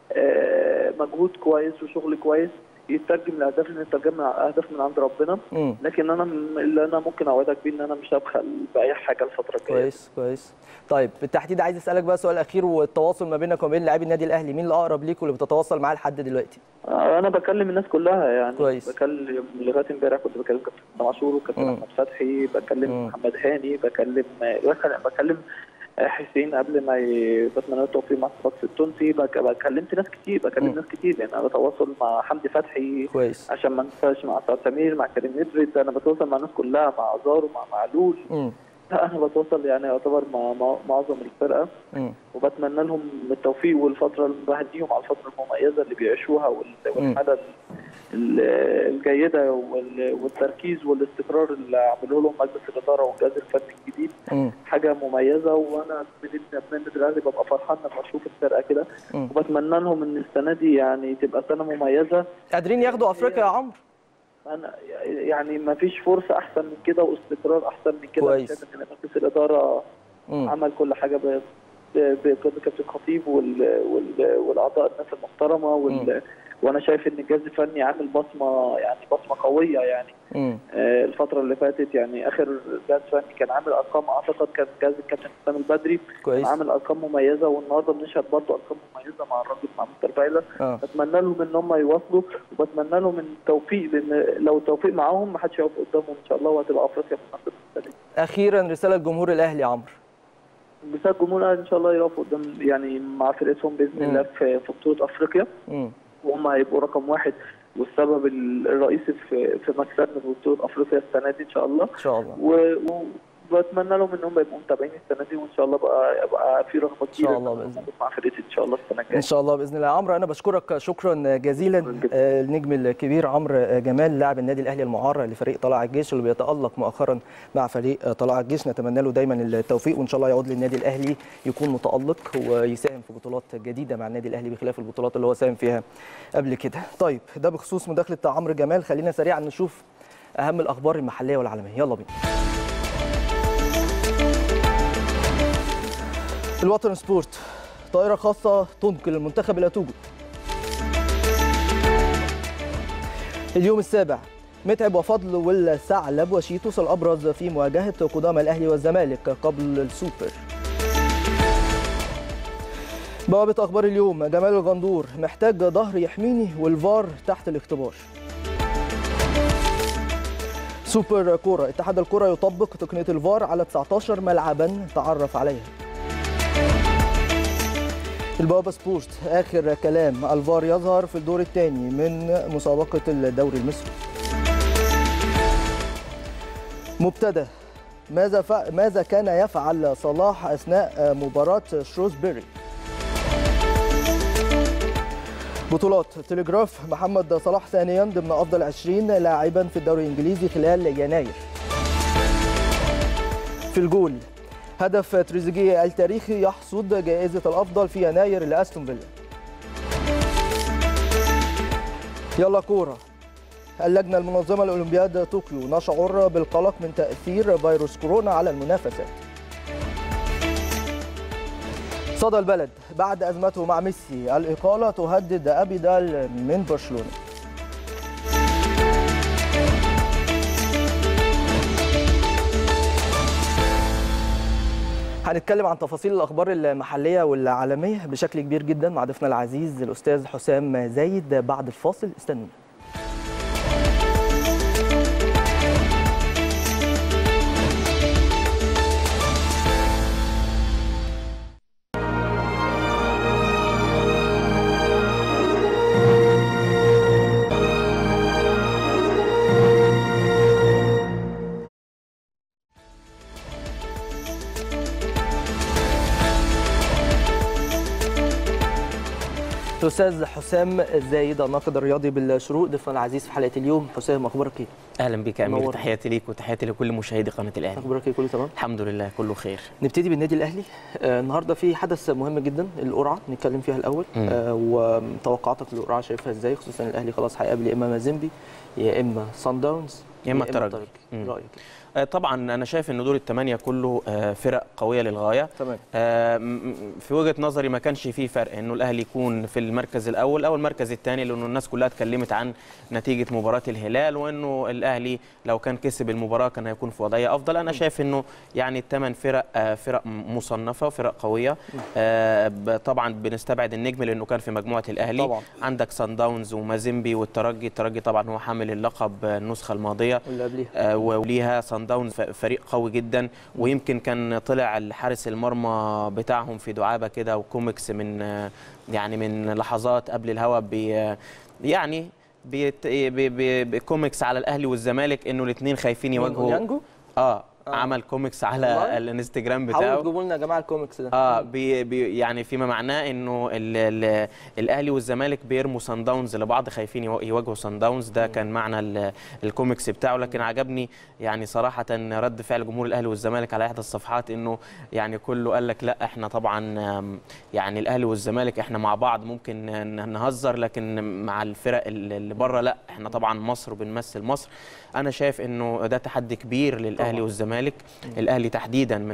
آه، مجهود كويس وشغل كويس يترجم لاهداف اللي نترجم اهداف من عند ربنا مم. لكن انا م- اللي انا ممكن اوعدك بيه ان انا مش هبخل باي حاجه الفتره الجايه كويس كويس طيب بالتحديد عايز اسالك بقى سؤال اخير والتواصل ما بينك وما بين لاعبي النادي الاهلي مين الاقرب ليك واللي بتتواصل معاه لحد دلوقتي آه، انا بكلم الناس كلها يعني كويس. بكلم لغايه امبارح كنت بكلم كابتن حسام عاشور وكابتن مم. احمد فتحي بكلم مم. محمد هاني بكلم بكلم, بكلم حسين قبل ما ي... بتمنى له التوفيق مع الصفاقس التونسي بك... بكلمت ناس كتير بكلم مم. ناس كتير يعني انا بتواصل مع حمدي فتحي كويس عشان ما انساش مع سعد سمير مع كريم ندرد انا بتواصل مع الناس كلها مع ازار ومع معلول مم. لا انا بتواصل يعني يعتبر مع مع- معظم الفرقه مم. وبتمنى لهم التوفيق والفتره اللي بهديهم على الفتره المميزه اللي بيعيشوها وال- والحاله ال- الجيده وال- والتركيز والاستقرار اللي عملوه لهم مجلس الاداره والجهاز الفني الجديد مم. حاجه مميزه وانا من ابن النادي الاهلي ببقى فرحان لما اشوف الفرقه كده مم. وبتمنى لهم ان السنه دي يعني تبقى سنه مميزه قادرين ياخدوا افريقيا يا عمرو انا يعني ما فيش فرصه احسن من كده واستقرار احسن من كده كويس. شايف ان مجلس الاداره مم. عمل كل حاجه ب- ب- بقياده كابتن خطيب وال... وال... والاعضاء الناس المحترمه وال... وانا شايف ان الجهاز الفني عامل بصمه يعني بصمه قويه يعني مم. آه، الفتره اللي فاتت يعني اخر جهاز فني كان عامل ارقام اعتقد كان جهاز الكابتن حسام البدري كان كويس عامل ارقام مميزه والنهارده بنشهد برضه ارقام مميزه مع الراجل مع مستر فايلر اه بتمنى لهم ان هم يواصلوا وبتمنى لهم التوفيق لان لو التوفيق معاهم ما حدش هيقف قدامهم ان شاء الله وهتبقى افريقيا في النصر الثاني اخيرا رساله لجمهور الاهلي يا عمرو بس الجمهور ان شاء الله يقفوا قدام يعني مع فرقتهم باذن مم. الله في في بطوله افريقيا مم. وهم هيبقوا رقم واحد والسبب الرئيسي في في مكسبنا في بطوله افريقيا السنه دي ان شاء الله ان شاء الله و- وبتمنى لهم ان هم يبقوا متابعين السنه دي وان شاء الله بقى يبقى في رغبه كبيره شاء الله إن هم بإذن يكونوا مع فرقتي ان شاء الله السنه ان الجايه شاء الله باذن الله يا عمرو انا بشكرك شكرا جزيلا شكراً جداً. آه، النجم الكبير عمرو جمال لاعب النادي الاهلي المعار لفريق طلائع الجيش اللي بيتالق مؤخرا مع فريق آه، طلائع الجيش نتمنى له دايما التوفيق وان شاء الله يعود للنادي الاهلي يكون متالق ويساهم في بطولات جديده مع النادي الاهلي بخلاف البطولات اللي هو ساهم فيها قبل كده طيب ده بخصوص مداخله عمرو جمال خلينا سريعا نشوف اهم الاخبار المحليه والعالميه يلا بينا الوطن سبورت طائرة خاصة تنقل المنتخب إلى توجو اليوم السابع متعب وفضل والثعلب وشيتوس الأبرز في مواجهة قدامى الأهلي والزمالك قبل السوبر بوابة أخبار اليوم جمال الغندور محتاج ظهر يحميني والفار تحت الاختبار سوبر كورة اتحاد الكرة يطبق تقنية الفار على 19 ملعبا تعرف عليها البوابة سبورت آخر كلام الفار يظهر في الدور الثاني من مسابقة الدوري المصري مبتدأ ماذا ف... ماذا كان يفعل صلاح أثناء مباراة شروزبيري بطولات تلجراف محمد صلاح ثانيا ضمن أفضل 20 لاعبا في الدوري الإنجليزي خلال يناير في الجول هدف تريزيجيه التاريخي يحصد جائزة الأفضل في يناير لأستون فيلا يلا كورة اللجنة المنظمة لأولمبياد طوكيو نشعر بالقلق من تأثير فيروس كورونا على المنافسات صدى البلد بعد أزمته مع ميسي الإقالة تهدد أبيدال من برشلونة هنتكلم عن تفاصيل الاخبار المحليه والعالميه بشكل كبير جدا مع ضيفنا العزيز الاستاذ حسام زايد بعد الفاصل استنونا الاستاذ حسام زايد الناقد الرياضي بالشروق ضيفنا العزيز في حلقه اليوم حسام اخبارك ايه اهلا بك يا امير نور. تحياتي ليك وتحياتي لكل مشاهدي قناه الاهلي اخبارك ايه كله تمام الحمد لله كله خير نبتدي بالنادي الاهلي آه النهارده في حدث مهم جدا القرعه نتكلم فيها الاول مم. آه وتوقعاتك للقرعه شايفها ازاي خصوصا الاهلي خلاص هيقابل يا اما مازيمبي يا اما سان داونز يا إما الترجي. مم. رايك آه، طبعا انا شايف ان دور الثمانيه كله آه، فرق قويه للغايه تمام آه، م- م- في وجهه نظري ما كانش فيه فرق انه الاهلي يكون في المركز الاول او المركز الثاني لانه الناس كلها اتكلمت عن نتيجه مباراه الهلال وانه الاهلي لو كان كسب المباراه كان هيكون في وضعيه افضل انا شايف انه يعني الثمان فرق آه، فرق م- مصنفه وفرق قويه آه، ب- طبعا بنستبعد النجم لانه كان في مجموعه الاهلي طبعا. عندك سان داونز ومازيمبي والترجي الترجي طبعا هو حامل اللقب آه، النسخه الماضيه واللي قبليها آه، وليها سان داونز ف- فريق قوي جدا ويمكن كان طلع الحارس المرمى بتاعهم في دعابه كده وكوميكس من آه، يعني من لحظات قبل الهوا بي يعني بيت- بي- بي- بكوميكس على الاهلي والزمالك انه الاثنين خايفين يواجهوا يانجو اه آه. عمل كوميكس والله؟ على الانستجرام حاولوا بتاعه تجيبوا لنا يا جماعه الكوميكس ده اه بي بي يعني فيما معناه انه ال ال الاهلي والزمالك بيرموا سان داونز لبعض خايفين يوا- يواجهوا سان داونز ده كان معنى ال- الكوميكس بتاعه لكن عجبني يعني صراحه رد فعل جمهور الاهلي والزمالك على احدى الصفحات انه يعني كله قال لك لا احنا طبعا آم، يعني الاهلي والزمالك احنا مع بعض ممكن ن- نهزر لكن مع الفرق ال- اللي بره لا احنا طبعا مصر وبنمثل مصر انا شايف انه ده تحدي كبير للاهلي طبعاً. والزمالك الاهلي تحديدا من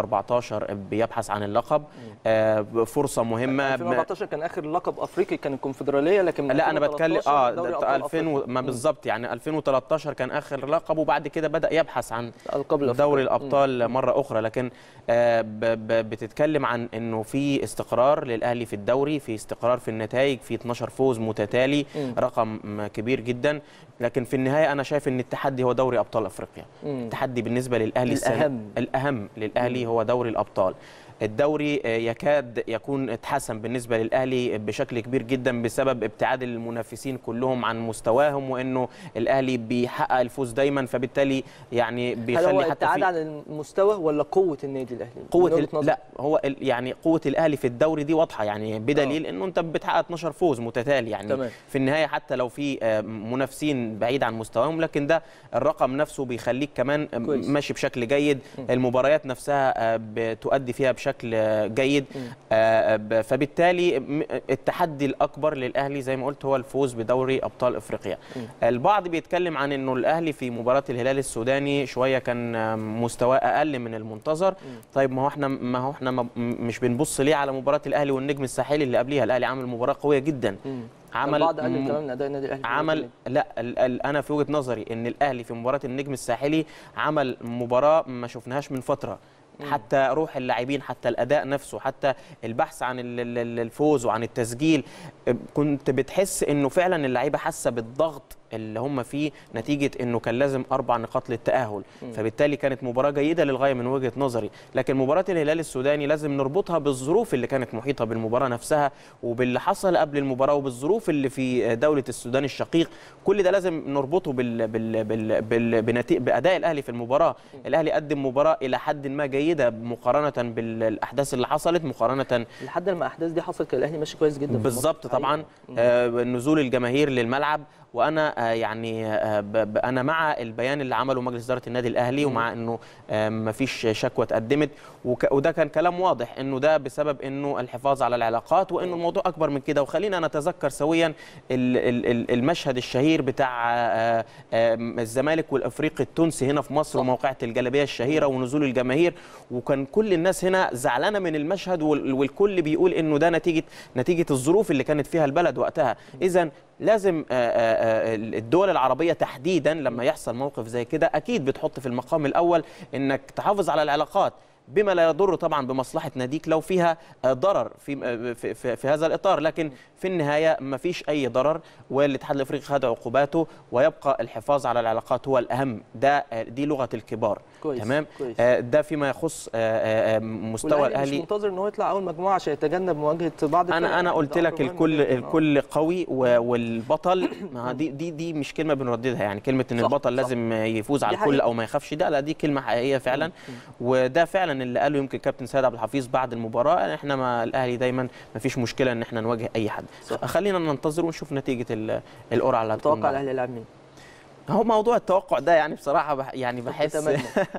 2014 بيبحث عن اللقب آه، فرصه مهمه ب- 2014 كان اخر لقب افريقي كان الكونفدراليه لكن من لا انا بتكلم 2013 اه دوري ده أبطال 2000 و- أفريقيا. ما بالظبط يعني 2013 كان اخر لقب وبعد كده بدا يبحث عن القاب الأفريقية. دوري الابطال مره اخرى لكن آه، ب- ب- بتتكلم عن انه في استقرار للاهلي في الدوري في استقرار في النتائج في 12 فوز متتالي مم. رقم كبير جدا لكن في النهايه انا شايف ان التحدي هو دوري ابطال افريقيا مم. التحدي بالنسبه للاهلي السنة- الأهم. الاهم للاهلي هو دوري الابطال الدوري آه، يكاد يكون اتحسن بالنسبه للاهلي بشكل كبير جدا بسبب ابتعاد المنافسين كلهم عن مستواهم وانه الاهلي بيحقق الفوز دايما فبالتالي يعني هل هو بيخلي حتى ابتعاد في عن المستوى ولا قوه النادي الاهلي؟ من قوة وجهة ال... نظرك؟ لا هو ال... يعني قوة الأهلي في الدوري دي واضحة يعني بدليل إنه أنت بتحقق 12 فوز متتالي يعني تمام. في النهاية حتى لو في آه، منافسين بعيد عن مستواهم لكن ده الرقم نفسه بيخليك كمان آه، كويس. ماشي بشكل جيد المباريات نفسها آه، بتؤدي فيها بشكل آه، جيد آه، ب- فبالتالي م- التحدي الأكبر للأهلي زي ما قلت هو الفوز بدوري أبطال أفريقيا البعض بيتكلم عن إنه الأهلي في مباراة الهلال السوداني شوية كان آه، مستواه أقل من المنتظر طيب ما هو احنا ما هو احنا ما- مش بنبص ليه على مباراة الأهلي والنجم الساحلي اللي قبليها الأهلي عمل مباراة قوية جدا مم. عمل البعض قلل م- كمان من اداء النادي الاهلي في عمل المباراة لا ال ال انا في وجهه نظري ان الاهلي في مباراه النجم الساحلي عمل مباراه ما شفناهاش من فتره حتى روح اللاعبين حتى الاداء نفسه حتى البحث عن ال- ال- ال- الفوز وعن التسجيل كنت بتحس انه فعلا اللعيبه حاسه بالضغط اللي هم فيه نتيجه انه كان لازم اربع نقاط للتاهل فبالتالي كانت مباراه جيده للغايه من وجهه نظري لكن مباراه الهلال السوداني لازم نربطها بالظروف اللي كانت محيطه بالمباراه نفسها وباللي حصل قبل المباراه وبالظروف اللي في دوله السودان الشقيق كل ده لازم نربطه بال بال بال بال بنتيجة باداء الاهلي في المباراه الاهلي قدم مباراه الى حد ما جيده مقارنه بالاحداث اللي حصلت مقارنه لحد لما الاحداث دي حصلت كان الاهلي ماشي كويس جدا في بالظبط الماتش. طبعا حقيقة. آه نزول الجماهير للملعب وانا آه يعني آه ب- ب- انا مع البيان اللي عمله مجلس اداره النادي الاهلي ومع انه آه مفيش شكوى اتقدمت وك- وده كان كلام واضح انه ده بسبب انه الحفاظ على العلاقات وانه الموضوع اكبر من كده وخلينا نتذكر سويا ال- ال- ال- المشهد الشهير بتاع آه، آه، الزمالك والافريقي التونسي هنا في مصر وموقعة الجلابيه الشهيره ونزول الجماهير وكان كل الناس هنا زعلانه من المشهد وال- والكل بيقول انه ده نتيجه نتيجه الظروف اللي كانت فيها البلد وقتها اذا لازم آه، آه، آه، الدول العربيه تحديدا لما يحصل موقف زي كده اكيد بتحط في المقام الاول انك تحافظ على العلاقات بما لا يضر طبعا بمصلحه ناديك لو فيها آه، ضرر في آه، في, في, في هذا الاطار لكن في النهايه ما فيش اي ضرر والاتحاد الافريقي خد عقوباته ويبقى الحفاظ على العلاقات هو الاهم ده آه، دي لغه الكبار كويس، تمام كويس. آه، ده فيما يخص آه، آه، مستوى والاهلي الاهلي مش منتظر ان هو يطلع اول مجموعه عشان يتجنب مواجهه بعض الفرق. انا انا ده قلت لك أمر مهم الكل جداً. آه. الكل قوي و- والبطل ما دي دي دي مش كلمه بنرددها يعني كلمه ان صح، البطل صح. لازم يفوز على دي الكل حقيقة. او ما يخافش ده لا دي كلمه حقيقيه فعلا وده فعلا اللي قاله يمكن كابتن سيد عبد الحفيظ بعد المباراه احنا ما الاهلي دايما ما فيش مشكله ان احنا نواجه اي حد صح. خلينا ننتظر ونشوف نتيجه ال- القرعه اللي هتكون توقع بعد. الاهلي هيلاعب مين؟ هو موضوع التوقع ده يعني بصراحه بح يعني بحس تتمنى.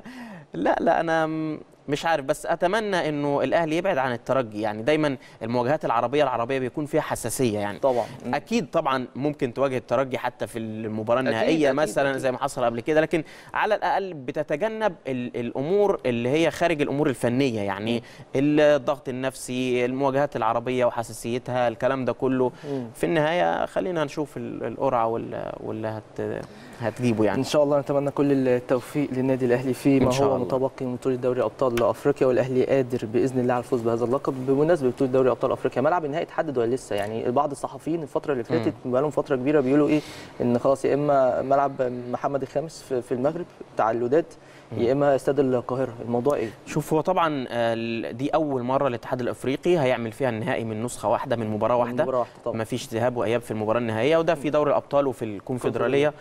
لا لا انا م- مش عارف بس اتمنى انه الاهلي يبعد عن الترجي يعني دايما المواجهات العربيه العربيه بيكون فيها حساسيه يعني طبعا اكيد طبعا ممكن تواجه الترجي حتى في المباراه أكيد، النهائيه أكيد، مثلا أكيد. زي ما حصل قبل كده لكن على الاقل بتتجنب ال- الامور اللي هي خارج الامور الفنيه يعني الضغط النفسي المواجهات العربيه وحساسيتها الكلام ده كله مم. في النهايه خلينا نشوف ال- القرعه وال- واللي هت هتجيبه يعني ان شاء الله نتمنى كل التوفيق للنادي الاهلي في ما إن شاء هو الله. متبقي من بطوله دوري ابطال افريقيا والاهلي قادر باذن الله على الفوز بهذا اللقب بمناسبه بطوله دوري ابطال افريقيا ملعب النهائي اتحدد ولا لسه يعني بعض الصحفيين الفتره اللي فاتت بقى لهم فتره كبيره بيقولوا ايه ان خلاص يا اما ملعب محمد الخامس في في المغرب بتاع الوداد يا اما استاد القاهره الموضوع ايه شوف هو طبعا آه، ال- دي اول مره الاتحاد الافريقي هيعمل فيها النهائي من نسخه واحده من مباراه واحده مباراه واحده طبعا ما فيش ذهاب واياب في المباراه النهائيه وده في دوري الابطال وفي الكونفدراليه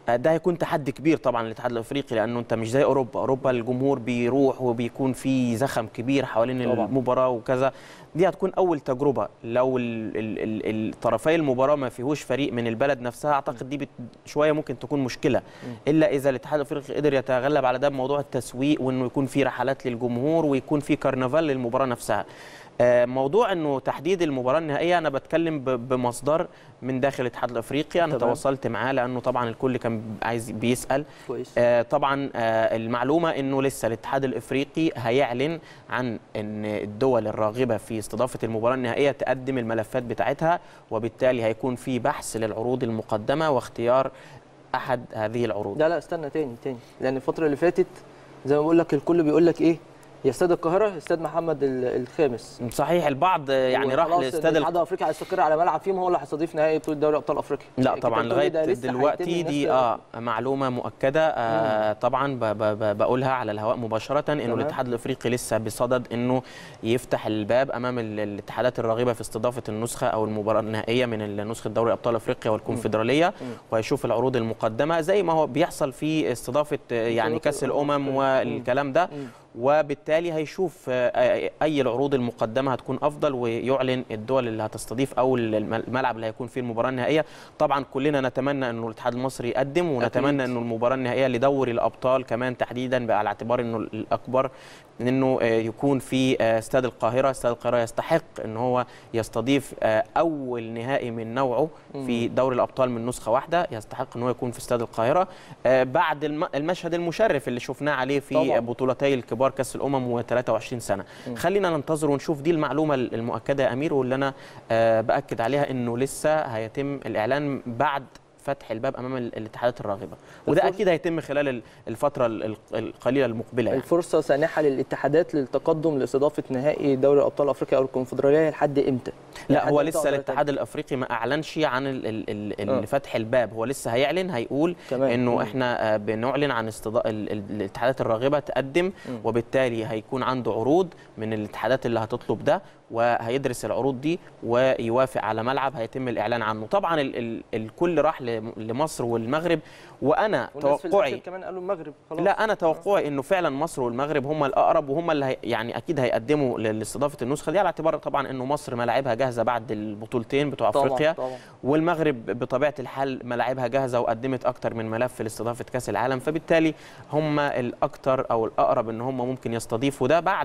آه، ده هيكون تحدي كبير طبعا للاتحاد الافريقي لانه انت مش زي اوروبا اوروبا الجمهور بيروح وبيكون في زخم كبير حوالين طبعاً. المباراه وكذا دي هتكون اول تجربه لو ال- ال- ال- الطرفي المباراه ما فيهوش فريق من البلد نفسها اعتقد دي بت- شويه ممكن تكون مشكله الا اذا الاتحاد الافريقي قدر يتغلب على ده بموضوع التسويق وانه يكون في رحلات للجمهور ويكون في كرنفال للمباراه نفسها آه، موضوع انه تحديد المباراه النهائيه انا بتكلم ب- بمصدر من داخل الاتحاد الافريقي انا تمام. تواصلت معاه لانه طبعا الكل كان عايز بيسال كويس آه، طبعا آه، المعلومه انه لسه الاتحاد الافريقي هيعلن عن ان الدول الراغبه في استضافه المباراه النهائيه تقدم الملفات بتاعتها وبالتالي هيكون في بحث للعروض المقدمه واختيار احد هذه العروض لا لا استنى تاني تاني لان الفتره اللي فاتت زي ما بقول لك الكل بيقول لك ايه يا استاد القاهره يا استاد محمد ال- الخامس صحيح البعض آه، يعني راح وخلاص لاستاد الاتحاد الافريقي هيستقر على ملعب فيهم هو اللي هيستضيف نهائي بطوله دوري ابطال افريقيا لا يعني طبعا كده بتقولي ده لغايه لسه هيتم دلوقتي الناس دي ت- اه معلومه مؤكده آه طبعا ب ب ب بقولها على الهواء مباشره انه تمام. الاتحاد الافريقي لسه بصدد انه يفتح الباب امام ال- الاتحادات الراغبه في استضافه النسخه او المباراه النهائيه من نسخه دوري ابطال افريقيا والكونفدراليه وهيشوف العروض المقدمه زي ما هو بيحصل في استضافه آه، يعني بطولات كاس الأمم الامم الأفريقية. والكلام ده مم. وبالتالي هيشوف آه، اي العروض المقدمه هتكون افضل ويعلن الدول اللي هتستضيف او الم- الملعب اللي هيكون فيه المباراه النهائيه طبعا كلنا نتمنى انه الاتحاد المصري يقدم ونتمنى انه المباراه النهائيه لدوري الابطال كمان تحديدا بقى على اعتبار انه الاكبر انه آه، يكون في آه، استاد القاهره استاد القاهره يستحق ان هو يستضيف آه، اول نهائي من نوعه في دوري الابطال من نسخه واحده يستحق ان هو يكون في استاد القاهره آه، بعد الم- المشهد المشرف اللي شفناه عليه في طبعاً. بطولتي الكبار كاس الامم و23 سنه خلينا ننتظر ونشوف دي المعلومه المؤكده يا امير واللي انا آه، باكد عليها انه لسه هيتم الاعلان بعد فتح الباب امام ال- الاتحادات الراغبه وده الفرصة- اكيد هيتم خلال ال- الفتره ال- ال- القليله المقبله يعني. الفرصه سانحه للاتحادات للتقدم لاستضافه نهائي دوري ابطال افريقيا او الكونفدراليه لحد امتى؟ لا لحد هو إمتى لسه أقدر الاتحاد الافريقي ما اعلنش عن ال ال ال آه. ال فتح الباب هو لسه هيعلن هيقول تمام. مم. انه احنا آه، بنعلن عن استضاء ال- ال- الاتحادات الراغبه تقدم وبالتالي هيكون عنده عروض من الاتحادات اللي هتطلب ده وهيدرس العروض دي ويوافق على ملعب هيتم الاعلان عنه طبعا ال ال الكل راح ل- لمصر والمغرب وانا والناس في الآخر توقعي كمان قالوا المغرب خلاص لا انا توقعي انه فعلا مصر والمغرب هم الاقرب وهم اللي هي يعني اكيد هيقدموا ل- لاستضافه النسخه دي على اعتبار طبعا انه مصر ملاعبها جاهزه بعد البطولتين بتوع طبعاً، افريقيا طبعاً. والمغرب بطبيعه الحال ملاعبها جاهزه وقدمت اكتر من ملف لاستضافه كاس العالم فبالتالي هم الاكتر او الاقرب ان هم ممكن يستضيفوا ده بعد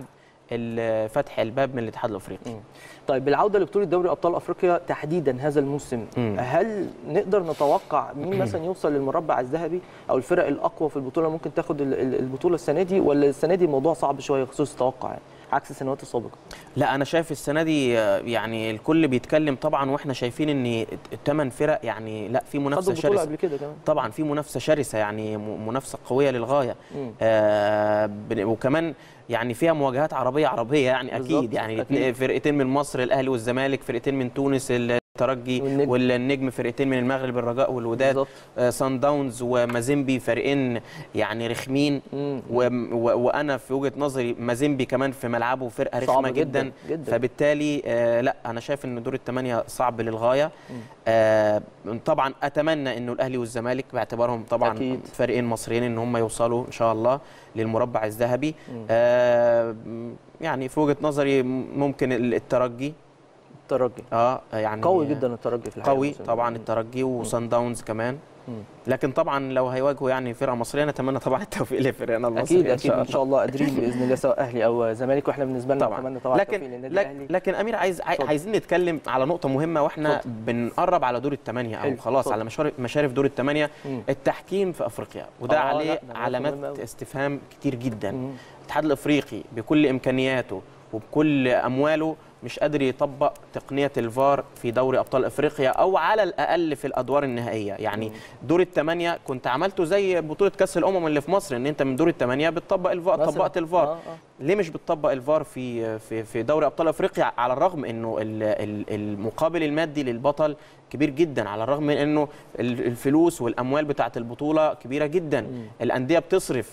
ال- فتح الباب من الاتحاد الافريقي طيب بالعوده لبطوله دوري ابطال افريقيا تحديدا هذا الموسم مم. هل نقدر نتوقع مين مثلا يوصل للمربع الذهبي او الفرق الاقوى في البطوله ممكن تاخد ال- ال- البطوله السنه دي ولا السنه دي الموضوع صعب شويه خصوص التوقع يعني عكس السنوات السابقه لا انا شايف السنه دي آه، يعني الكل بيتكلم طبعا واحنا شايفين ان الثمان فرق يعني لا في خدوا منافسه البطوله شرسه قبل كده كمان طبعا في منافسه شرسه يعني م- منافسه قويه للغايه مم. آه بن- وكمان يعني فيها مواجهات عربيه عربيه يعني اكيد بالظبط، يعني أكيد. اتنين- فرقتين من مصر الاهلي والزمالك فرقتين من تونس الترجي والنجم. والنجم فرقتين من المغرب الرجاء والوداد بالظبط. آه سان داونز ومازيمبي فريقين يعني رخمين مم. و و وانا في وجهه نظري مازيمبي كمان في ملعبه فرقه صعبة رخمه جداً، جدا, جداً. فبالتالي آه لا انا شايف ان دور الثمانيه صعب للغايه آه طبعا اتمنى انه الاهلي والزمالك باعتبارهم طبعا أكيد. فريقين مصريين ان هم يوصلوا ان شاء الله للمربع الذهبي آه يعني في وجهه نظري ممكن الترجي الترجي اه يعني قوي جدا الترجي في الحقيقه قوي الموسم ده. طبعا الترجي وصن داونز كمان لكن طبعا لو هيواجهوا يعني فرقه مصريه نتمنى طبعا التوفيق لفرقنا المصري اكيد اكيد ان شاء الله قادرين باذن الله سواء اهلي او زمالك واحنا بالنسبه لنا طبعا نتمنى طبعا لكن التوفيق للنادي لكن, الاهلي لكن امير عايز عاي- اتفضل. عايزين نتكلم على نقطه مهمه واحنا اتفضل. بنقرب على دور الثمانيه او حلو، خلاص اتفضل. على مشارف مشارف دور الثمانيه مم. التحكيم في افريقيا وده آه، لا، عليه ده نقطة مهمة علامات أوي. استفهام كتير جدا مم. الاتحاد الافريقي بكل امكانياته وبكل امواله مش قادر يطبق تقنيه الفار في دوري ابطال افريقيا او على الاقل في الادوار النهائيه يعني دور الثمانيه كنت عملته زي بطوله كاس الامم اللي في مصر ان انت من دور الثمانيه بتطبق الفار مثلاً. طبقت الفار آه، آه. ليه مش بتطبق الفار في في في دوري ابطال افريقيا على الرغم انه ال- ال- المقابل المادي للبطل كبير جدا على الرغم من انه ال- الفلوس والاموال بتاعه البطوله كبيره جدا الانديه بتصرف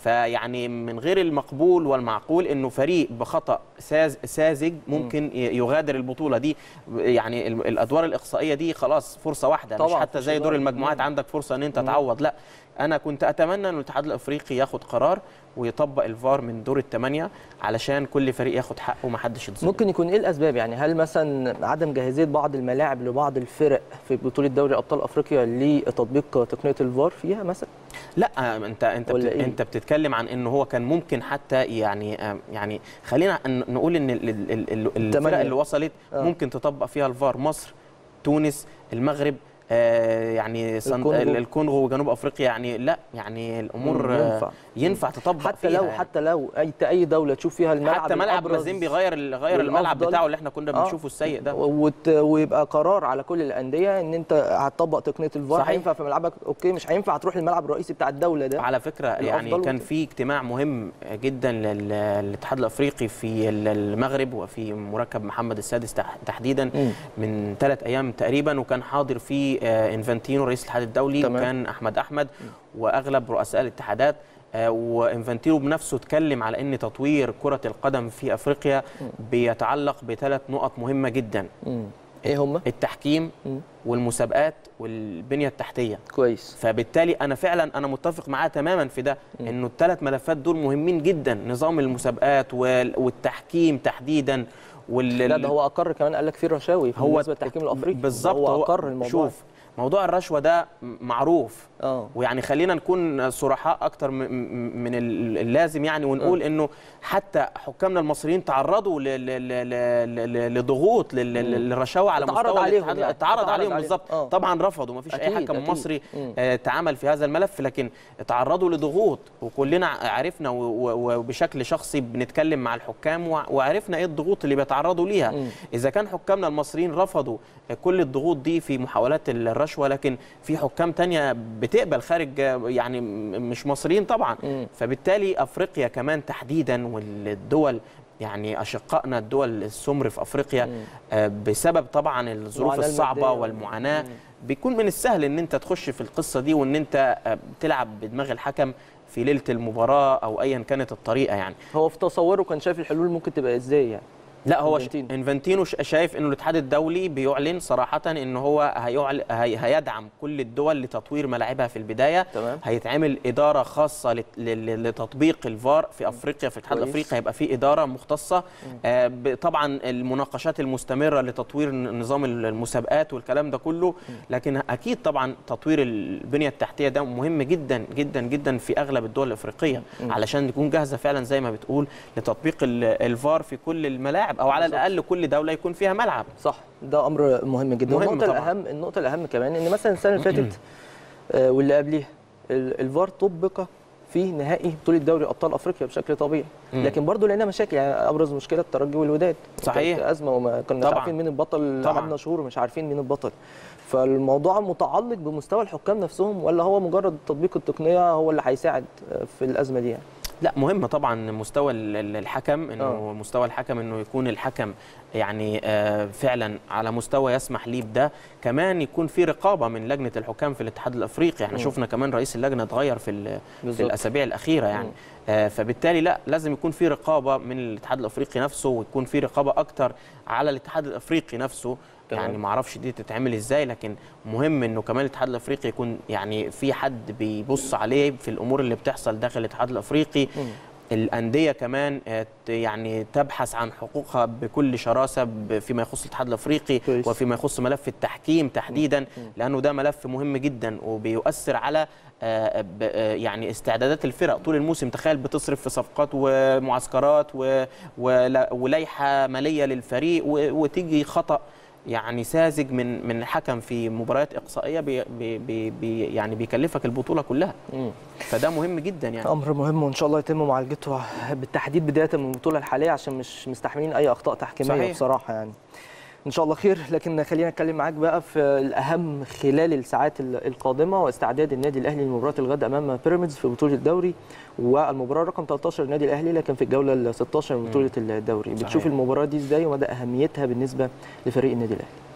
فيعني من غير المقبول والمعقول انه فريق بخطا ساز ساذج ممكن ي- يغادر البطوله دي يعني ال- الادوار الاقصائيه دي خلاص فرصه واحده مش طبعاً، حتى مفيش زي دور إدارة. المجموعات عندك فرصه ان انت تعوض لا انا كنت اتمنى ان الاتحاد الافريقي ياخد قرار ويطبق الفار من دور الثمانيه علشان كل فريق ياخد حقه وما حدش يتظلم ممكن يكون ايه الاسباب يعني هل مثلا عدم جاهزيه بعض الملاعب لبعض الفرق في بطوله دوري ابطال افريقيا لتطبيق تقنيه الفار فيها مثلا لا انت انت بت... ولا إيه؟ انت بتتكلم عن انه هو كان ممكن حتى يعني آه، يعني خلينا ن- نقول ان ال- ال- ال- ال- الفرق تمانية. اللي وصلت آه. ممكن تطبق فيها الفار مصر تونس المغرب آه يعني صن... الكونغو. الكونغو. الكونغو وجنوب افريقيا يعني لا يعني الامور مم، آه، ينفع. ينفع تطبق حتى فيها لو يعني. حتى لو اي اي دوله تشوف فيها الملعب حتى ملعب الأبرز مازيمبي غير ال- غير الملعب والأفضل. بتاعه اللي احنا كنا آه. بنشوفه السيء ده وت... ويبقى قرار على كل الانديه ان انت هتطبق تقنيه الفار صحيح. هينفع في ملعبك اوكي مش هينفع تروح الملعب الرئيسي بتاع الدوله ده على فكره يعني الأفضل كان وكده. في اجتماع مهم جدا لل- للاتحاد الافريقي في ال- المغرب وفي مركب محمد السادس تح- تحديدا مم. من ثلاث ايام تقريبا وكان حاضر فيه آه، انفانتينو رئيس الاتحاد الدولي تمام. وكان احمد احمد واغلب رؤساء الاتحادات آه، وانفانتينو بنفسه اتكلم على ان تطوير كره القدم في افريقيا بيتعلق بثلاث نقط مهمه جدا مم. ايه هم التحكيم مم. والمسابقات والبنيه التحتيه كويس فبالتالي انا فعلا انا متفق معاه تماما في ده انه الثلاث ملفات دول مهمين جدا نظام المسابقات وال- والتحكيم تحديدا وال لا ده هو اقر كمان قال لك في رشاوي في هو بالنسبه للتحكيم الافريقي بالظبط هو اقر الموضوع شوف موضوع الرشوه ده معروف اه ويعني خلينا نكون صرحاء اكتر م- م- من ال- اللازم يعني ونقول انه حتى حكامنا المصريين تعرضوا ل- ل- ل- ل- ل- لضغوط لل- لل- للرشاوى على اتعرض مستوى عليهم الاتحاد يعني. اتعرض اتعرض عليهم عليهم. بالظبط آه. طبعا رفضوا ما فيش اي أكيد، حكم أكيد. مصري مم. آه، تعامل في هذا الملف لكن اتعرضوا لضغوط وكلنا عرفنا و- و- وبشكل شخصي بنتكلم مع الحكام وع- وعرفنا ايه الضغوط اللي بيتعرضوا ليها مم. اذا كان حكامنا المصريين رفضوا كل الضغوط دي في محاولات الرشوه لكن في حكام تانية بتقبل خارج يعني م- مش مصريين طبعا مم. فبالتالي افريقيا كمان تحديدا والدول يعني اشقائنا الدول السمر في افريقيا آه، بسبب طبعا الظروف المعاناة الصعبه المادية. والمعاناه مم. بيكون من السهل ان انت تخش في القصه دي وان انت آه، تلعب بدماغ الحكم في ليله المباراه او ايا كانت الطريقه يعني هو في تصوره كان شايف الحلول ممكن تبقى ازاي يعني لا هو ش- إنفانتينو. انفانتينو ش- شايف انه الاتحاد الدولي بيعلن صراحه ان هو هيعل... هي... هيدعم كل الدول لتطوير ملاعبها في البدايه تمام. هيتعمل اداره خاصه لت... ل... لتطبيق الفار في افريقيا في الاتحاد كويس. الافريقي هيبقى في اداره مختصه آه ب... طبعا المناقشات المستمره لتطوير ن- نظام المسابقات والكلام ده كله لكن اكيد طبعا تطوير البنيه التحتيه ده مهم جدا جدا جدا في اغلب الدول الافريقيه علشان تكون جاهزه فعلا زي ما بتقول لتطبيق ال- الفار في كل الملاعب او على الاقل كل دوله يكون فيها ملعب صح ده امر مهم جدا مهم النقطه طبعاً. الاهم النقطه الاهم كمان ان مثلا السنه اللي فاتت آه، واللي قبليها ال- الفار طبق في نهائي بطوله دوري ابطال افريقيا بشكل طبيعي مم. لكن برضه لقينا مشاكل يعني ابرز مشكله الترجي والوداد صحيح. كانت ازمه وما كناش طبعاً. عارفين مين البطل طبعاً. قعدنا شهور مش عارفين مين البطل فالموضوع متعلق بمستوى الحكام نفسهم ولا هو مجرد تطبيق التقنيه هو اللي هيساعد آه، في الازمه دي يعني لا مهم طبعا مستوى ال- ال- الحكم انه آه. مستوى الحكم انه يكون الحكم يعني آه، فعلا على مستوى يسمح ليه بده كمان يكون في رقابه من لجنه الحكام في الاتحاد الافريقي احنا مم. شفنا كمان رئيس اللجنه اتغير في ال- في بالظبط. الاسابيع الاخيره يعني مم. آه، فبالتالي لا لازم يكون في رقابه من الاتحاد الافريقي نفسه ويكون في رقابه اكتر على الاتحاد الافريقي نفسه تمام. يعني ما اعرفش دي تتعمل ازاي لكن مهم انه كمان الاتحاد الافريقي يكون يعني في حد بيبص عليه في الامور اللي بتحصل داخل الاتحاد الافريقي مم. الانديه كمان آه، ت- يعني تبحث عن حقوقها بكل شراسه ب- فيما يخص الاتحاد الافريقي كويس. وفيما يخص ملف التحكيم تحديدا لانه ده ملف مهم جدا وبيؤثر على آه، ب- آه، يعني استعدادات الفرق طول الموسم تخيل بتصرف في صفقات ومعسكرات و- ولا- ولائحه ماليه للفريق و- وتيجي خطا يعني ساذج من من حكم في مباريات اقصائيه بي بي بي بي يعني بيكلفك البطوله كلها مم. فده مهم جدا يعني امر مهم وان شاء الله يتم معالجته بالتحديد بدايه من البطوله الحاليه عشان مش مستحملين اي اخطاء تحكيميه صحيح. بصراحه يعني ان شاء الله خير لكن خلينا نتكلم معاك بقى في الاهم خلال الساعات ال- القادمه واستعداد النادي الاهلي لمباراه الغد امام بيراميدز في بطوله الدوري والمباراه رقم 13 النادي الاهلي لكن في الجوله ال 16 من بطوله الدوري صحيح. بتشوف المباراه دي ازاي ومدى اهميتها بالنسبه لفريق النادي الاهلي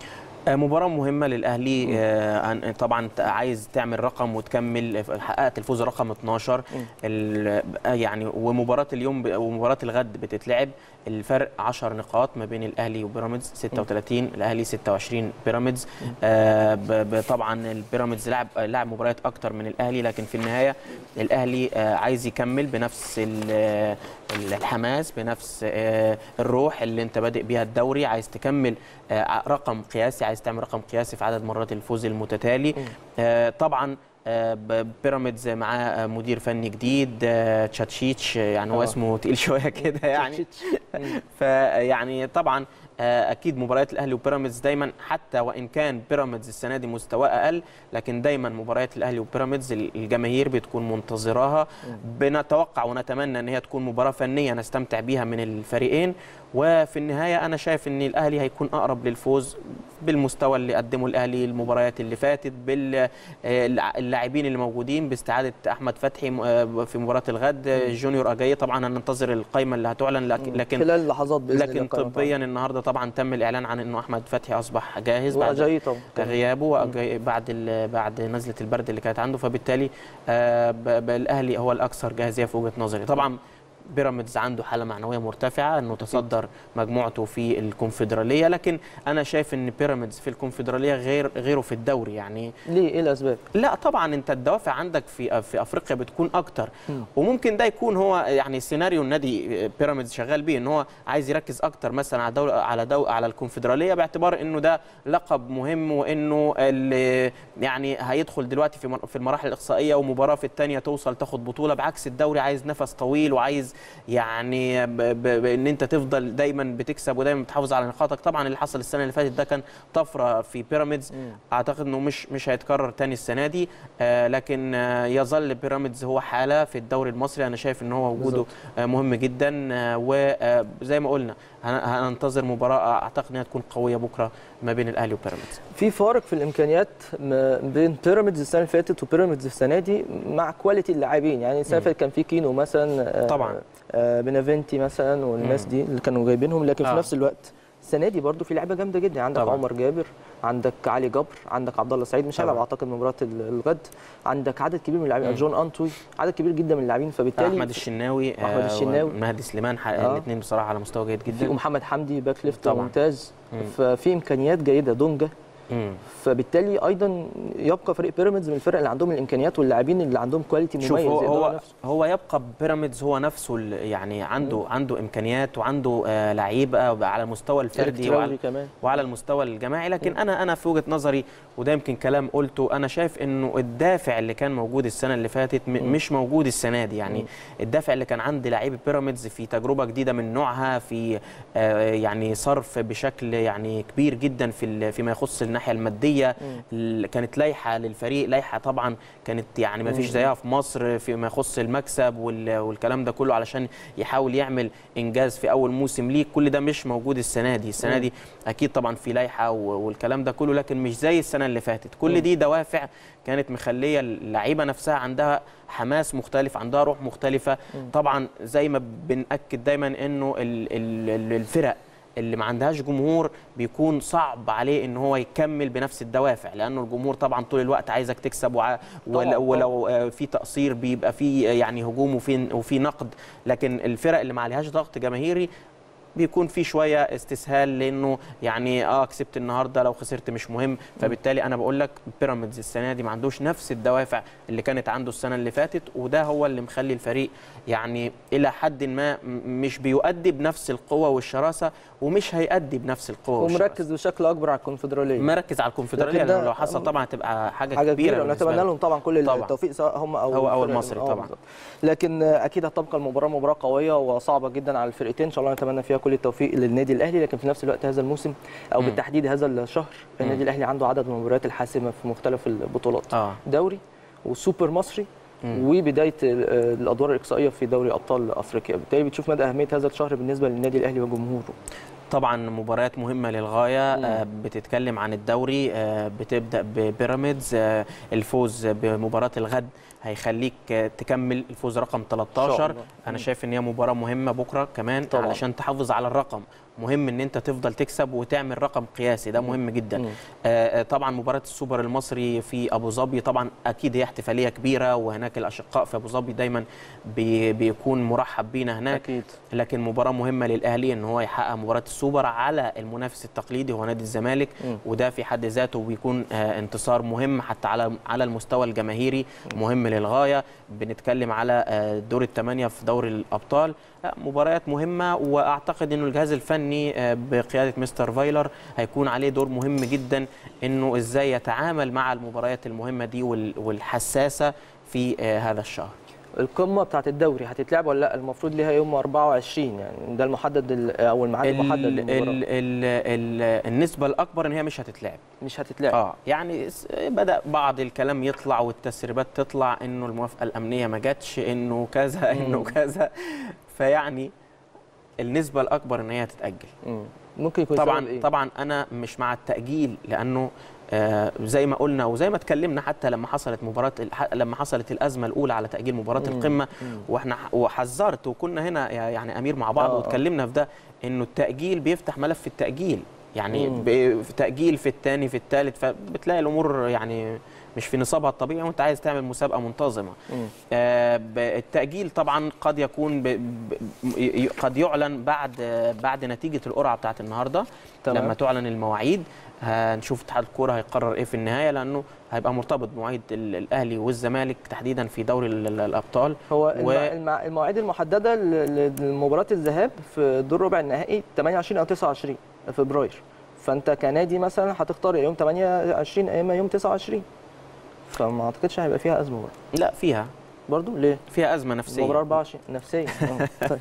آه، مباراة مهمة للأهلي آه، أن- طبعا أنت عايز تعمل رقم وتكمل حققت الفوز رقم 12 ال- آه، يعني ومباراة اليوم ب- ومباراة الغد بتتلعب الفرق 10 نقاط ما بين الأهلي وبيراميدز 36 الأهلي 26 بيراميدز آه، ب- ب- طبعا البيراميدز لعب لعب مباريات أكتر من الأهلي لكن في النهاية الأهلي آه، عايز يكمل بنفس ال- الحماس بنفس آه، الروح اللي انت بادئ بيها الدوري عايز تكمل آه، رقم قياسي عايز تعمل رقم قياسي في عدد مرات الفوز المتتالي آه، طبعا آه، ب- بيراميدز معاه آه، مدير فني جديد آه، تشاتشيتش آه، يعني هو آه. اسمه تقيل شويه كده يعني فيعني طبعا آه، اكيد مباريات الاهلي وبيراميدز دايما حتى وان كان بيراميدز السنه دي مستواه اقل لكن دايما مباريات الاهلي وبيراميدز الجماهير بتكون منتظراها بنتوقع ونتمنى ان هي تكون مباراه فنيه نستمتع بيها من الفريقين وفي النهايه انا شايف ان الاهلي هيكون اقرب للفوز بالمستوى اللي قدمه الاهلي المباريات اللي فاتت باللاعبين اللي موجودين باستعاده احمد فتحي آه، في مباراه الغد آه، جونيور اجاي طبعا هننتظر القائمه اللي هتعلن لكن لكن خلال لحظات باذن الله لكن قائمة طبيا النهارده طبعا تم الاعلان عن انه احمد فتحي اصبح جاهز طبعاً. بعد وأجاي طبعا غيابه وأجاي بعد ال- بعد نزله البرد اللي كانت عنده فبالتالي آه، ب- ب- الاهلي هو الاكثر جاهزيه في وجهه نظري طبعا بيراميدز عنده حاله معنويه مرتفعه انه تصدر مجموعته في الكونفدراليه لكن انا شايف ان بيراميدز في الكونفدراليه غير غيره في الدوري يعني ليه ايه الاسباب؟ لا طبعا انت الدوافع عندك في في افريقيا بتكون اكتر مم. وممكن ده يكون هو يعني سيناريو النادي بيراميدز شغال بيه ان هو عايز يركز اكتر مثلا على دول على دو على الكونفدراليه باعتبار انه ده لقب مهم وانه اللي يعني هيدخل دلوقتي في مر- في المراحل الاقصائيه ومباراه في الثانيه توصل تاخد بطوله بعكس الدوري عايز نفس طويل وعايز يعني ب- ب- بان انت تفضل دايما بتكسب ودايما بتحافظ على نقاطك طبعا اللي حصل السنه اللي فاتت ده كان طفره في بيراميدز اعتقد انه مش مش هيتكرر تاني السنه دي آه لكن آه يظل بيراميدز هو حاله في الدوري المصري انا شايف ان هو وجوده آه مهم جدا آه وزي ما قلنا هن- هننتظر مباراه اعتقد انها تكون قويه بكره ما بين الاهلي وبيراميدز في فارق في الامكانيات ما بين بيراميدز السنه اللي فاتت وبيراميدز السنه دي مع كواليتي اللاعبين يعني السنه اللي فاتت كان في كينو مثلا آه، طبعاً. آه، بنافنتي مثلا والناس مم. دي اللي كانوا جايبينهم لكن في آه. نفس الوقت السنه دي برضو في لعيبه جامده جدا عندك طبعاً. عمر جابر عندك علي جبر عندك عبد الله سعيد مش هيلعب طبعاً. اعتقد مباراه ال- الغد عندك عدد كبير من اللاعبين مم. جون انتوي عدد كبير جدا من اللاعبين فبالتالي احمد الشناوي أحمد الشناوي. مهدي سليمان آه. الاثنين بصراحه على مستوى جيد في جدا محمد حمدي باك ليفت طبعاً. ممتاز مم. ففي امكانيات جيده دونجا مم. فبالتالي ايضا يبقى فريق بيراميدز من الفرق اللي عندهم الامكانيات واللاعبين اللي عندهم كواليتي مميز شوف هو يقدروا هو, ينافسوا. هو يبقى بيراميدز هو نفسه ال- يعني عنده عنده امكانيات وعنده آه لعيبه على المستوى إيريك الفردي تراوري وعلى كمان وعلى المستوى الجماعي لكن انا انا في وجهه نظري وده يمكن كلام قلته انا شايف انه الدافع اللي كان موجود السنه اللي فاتت م- مش موجود السنه دي يعني الدافع اللي كان عند لعيبه بيراميدز في تجربه جديده من نوعها في آه، يعني صرف بشكل يعني كبير جدا في ال- فيما يخص الناحيه الماديه ال- كانت لايحه للفريق لايحه طبعا كانت يعني ما فيش زيها في مصر فيما يخص المكسب وال- والكلام ده كله علشان يحاول يعمل انجاز في اول موسم ليه كل ده مش موجود السنه دي السنه دي اكيد طبعا في لايحه و- والكلام ده كله لكن مش زي السنه اللي فاتت كل دي دوافع كانت مخليه اللعيبه نفسها عندها حماس مختلف عندها روح مختلفه طبعا زي ما بنأكد دايما انه ال- ال- ال- الفرق اللي ما عندهاش جمهور بيكون صعب عليه ان هو يكمل بنفس الدوافع لانه الجمهور طبعا طول الوقت عايزك تكسب وع... ولو, ولو آه، في تقصير بيبقى في آه، يعني هجوم وفي وفي نقد لكن الفرق اللي ما عليهاش ضغط جماهيري بيكون في شويه استسهال لانه يعني اه كسبت النهارده لو خسرت مش مهم فبالتالي انا بقول لك بيراميدز السنه دي ما عندوش نفس الدوافع اللي كانت عنده السنه اللي فاتت وده هو اللي مخلي الفريق يعني الى حد ما م- مش بيؤدي بنفس القوه والشراسه ومش هيأدي بنفس القوه والشراسه ومركز بشكل اكبر على الكونفدراليه مركز على الكونفدراليه لكن ده- لانه لو حصل طبعا هتبقى حاجه, حاجه كبيره, كبيره بالنسبة ونتمنى له. لهم طبعا كل طبعاً. التوفيق سواء هم او هو أو الفرق- المصري آه، طبعاً. بالظبط. لكن آه، اكيد هتبقى المباراه مباراه قويه وصعبه جدا على الفرقتين ان شاء الله نتمنى فيها كل التوفيق للنادي الاهلي لكن في نفس الوقت هذا الموسم او مم. بالتحديد هذا الشهر النادي الاهلي عنده عدد من المباريات الحاسمه في مختلف البطولات اه دوري وسوبر مصري مم. وبدايه ال- الادوار الاقصائيه في دوري ابطال افريقيا بالتالي بتشوف مدى اهميه هذا الشهر بالنسبه للنادي الاهلي وجمهوره طبعا مباريات مهمة للغاية آه، بتتكلم عن الدوري آه، بتبدأ ببيراميدز آه، الفوز بمباراة الغد هيخليك آه، تكمل الفوز رقم 13 الله. انا مم. شايف ان هي مباراة مهمة بكرة كمان طبعاً. علشان تحافظ على الرقم مهم ان انت تفضل تكسب وتعمل رقم قياسي ده مهم جدا مم. آه، آه، طبعا مباراه السوبر المصري في ابو ظبي طبعا اكيد هي احتفاليه كبيره وهناك الاشقاء في ابو ظبي دايما بي بيكون مرحب بينا هناك اكيد لكن مباراه مهمه للاهلي ان هو يحقق مباراه السوبر على المنافس التقليدي هو نادي الزمالك مم. وده في حد ذاته بيكون آه، انتصار مهم حتى على على المستوى الجماهيري مهم للغايه بنتكلم على آه، دور الثمانيه في دوري الابطال لا مباريات مهمه واعتقد انه الجهاز الفني آه، بقياده مستر فايلر هيكون عليه دور مهم جدا انه ازاي يتعامل مع المباريات المهمه دي وال- والحساسه في آه، هذا الشهر القمه بتاعت الدوري هتتلعب ولا لا المفروض ليها يوم 24 يعني ده المحدد ال- او الميعاد المحدد ال للمباراه ال ال ال النسبه الاكبر ان هي مش هتتلعب مش هتتلعب اه يعني س- بدا بعض الكلام يطلع والتسريبات تطلع انه الموافقه الامنيه ما جاتش انه كذا انه مم. كذا فيعني النسبه الاكبر ان هي هتتاجل مم. ممكن يكون سبب طبعا إيه؟ طبعا انا مش مع التاجيل لانه آه زي ما قلنا وزي ما اتكلمنا حتى لما حصلت مباراه الح- لما حصلت الازمه الاولى على تاجيل مباراه مم. القمه مم. واحنا ح- وحذرت وكنا هنا يا- يعني امير مع بعض آه، آه. واتكلمنا في ده انه التاجيل بيفتح ملف التاجيل يعني مم. ب- في تاجيل في الثاني في الثالث فبتلاقي الامور يعني مش في نصابها الطبيعي وانت عايز تعمل مسابقه منتظمه مم. آه، ب- التأجيل طبعا قد يكون ب... ب... ي- قد يعلن بعد بعد نتيجة القرعة بتاعت النهاردة تمام. لما تعلن المواعيد هنشوف اتحاد الكورة هيقرر ايه في النهاية لأنه هيبقى مرتبط بمواعيد ال- الأهلي والزمالك تحديدا في دوري ال- ال- الأبطال هو و- المع... المع... المواعيد المحدده ل- لمباراه الذهاب في دور ربع النهائي 28 او 29 فبراير فانت كنادي مثلا هتختار يا يوم 28 يا اما يوم 29 فما اعتقدش هيبقى فيها ازمه برضه لا فيها برضه ليه؟ فيها أزمة المباراه نفسية 24 نفسيا آه، طيب.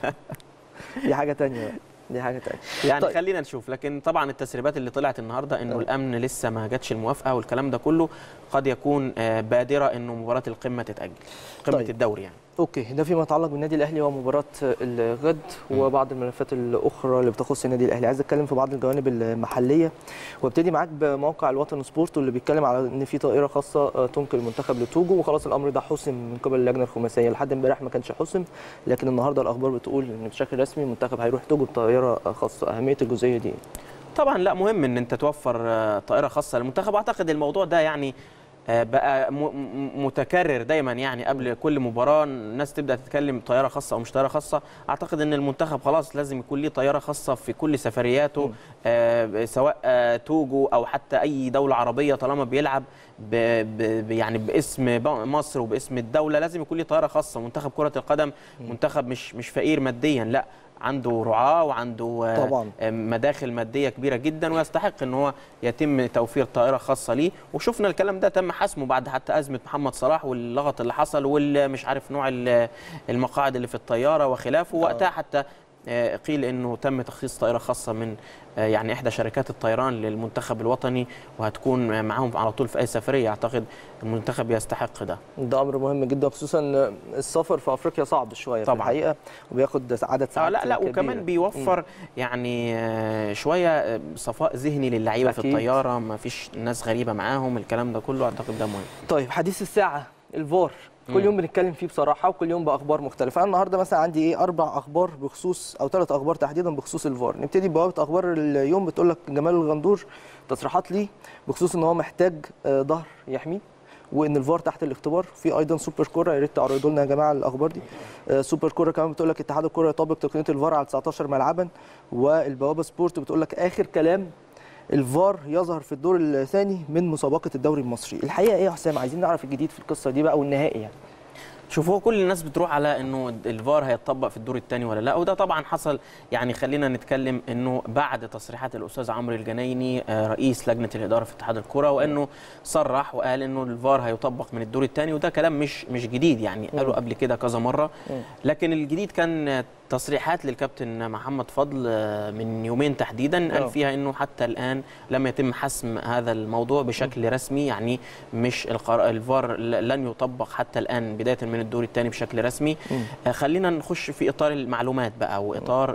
دي حاجه تانية بقى دي حاجه تانية يعني طيب. خلينا نشوف لكن طبعا التسريبات اللي طلعت النهارده انه آه. الامن لسه ما جاتش الموافقه والكلام ده كله قد يكون آه، بادره انه مباراه القمه تتاجل قمه طيب. الدوري يعني اوكي ده فيما يتعلق بالنادي الاهلي ومباراه الغد وبعض الملفات الاخرى اللي بتخص النادي الاهلي عايز اتكلم في بعض الجوانب المحليه وابتدي معاك بموقع الوطن سبورت واللي بيتكلم على ان في طائره خاصه آه، تنقل المنتخب لتوجو وخلاص الامر ده حسم من قبل اللجنه الخماسيه لحد امبارح ما كانش حسم لكن النهارده الاخبار بتقول ان بشكل رسمي المنتخب هيروح توجو بطائره آه، خاصه اهميه الجزئيه دي طبعا لا مهم ان انت توفر آه، طائره خاصه للمنتخب اعتقد الموضوع ده يعني آه، بقى م- م- متكرر دايما يعني قبل كل مباراه الناس تبدا تتكلم طياره خاصه او مش طياره خاصه اعتقد ان المنتخب خلاص لازم يكون ليه طياره خاصه في كل سفرياته آه، سواء آه، توجو او حتى اي دوله عربيه طالما بيلعب ب ب يعني باسم ب- مصر وباسم الدوله لازم يكون ليه طياره خاصه منتخب كره القدم منتخب مش مش فقير ماديا لا عنده رعاه وعنده آه، طبعاً. مداخل ماديه كبيره جدا ويستحق ان هو يتم توفير طائره خاصه ليه وشفنا الكلام ده تم حسمه بعد حتى ازمه محمد صلاح واللغط اللي حصل والمش عارف نوع ال- المقاعد اللي في الطياره وخلافه وقتها حتى آه، قيل انه تم تخصيص طائره خاصه من آه، يعني احدى شركات الطيران للمنتخب الوطني وهتكون آه، معاهم على طول في اي سفريه اعتقد المنتخب يستحق ده ده امر مهم جدا خصوصا إن السفر في افريقيا صعب شويه في طبعاً. الحقيقه وبياخد عدد اه ساعات لا لا كبيرة. وكمان بيوفر يعني آه، شويه آه، صفاء ذهني للعيبه في أكيد. الطياره ما فيش ناس غريبه معاهم الكلام ده كله اعتقد ده مهم طيب حديث الساعة الفار كل مم. يوم بنتكلم فيه بصراحة وكل يوم بأخبار مختلفة أنا النهاردة مثلا عندي إيه أربع أخبار بخصوص أو ثلاث أخبار تحديدا بخصوص الفار نبتدي ببوابة أخبار اليوم بتقول لك جمال الغندور تصريحات ليه بخصوص إن هو محتاج آه، ظهر يحميه وان الفار تحت الاختبار في ايضا سوبر كوره يا ريت تعرضوا لنا يا جماعه الاخبار دي آه، سوبر كوره كمان بتقول لك اتحاد الكوره يطبق تقنيه الفار على 19 ملعبا والبوابه سبورت بتقول لك اخر كلام الفار يظهر في الدور الثاني من مسابقه الدوري المصري الحقيقه ايه يا حسام عايزين نعرف الجديد في القصه دي بقى والنهائي يعني شوف هو كل الناس بتروح على انه الفار هيتطبق في الدور الثاني ولا لا وده طبعا حصل يعني خلينا نتكلم انه بعد تصريحات الاستاذ عمرو الجنايني آه، رئيس لجنه الاداره في اتحاد الكره وانه صرح وقال انه الفار هيطبق من الدور الثاني وده كلام مش مش جديد يعني قالوا قبل كده كذا مره مم. لكن الجديد كان تصريحات للكابتن محمد فضل آه، من يومين تحديدا آه. قال فيها انه حتى الان لم يتم حسم هذا الموضوع بشكل رسمي يعني مش القرار الفار ل- لن يطبق حتى الان بدايه من الدور الثاني بشكل رسمي مم. آه، خلينا نخش في اطار المعلومات بقى واطار ال-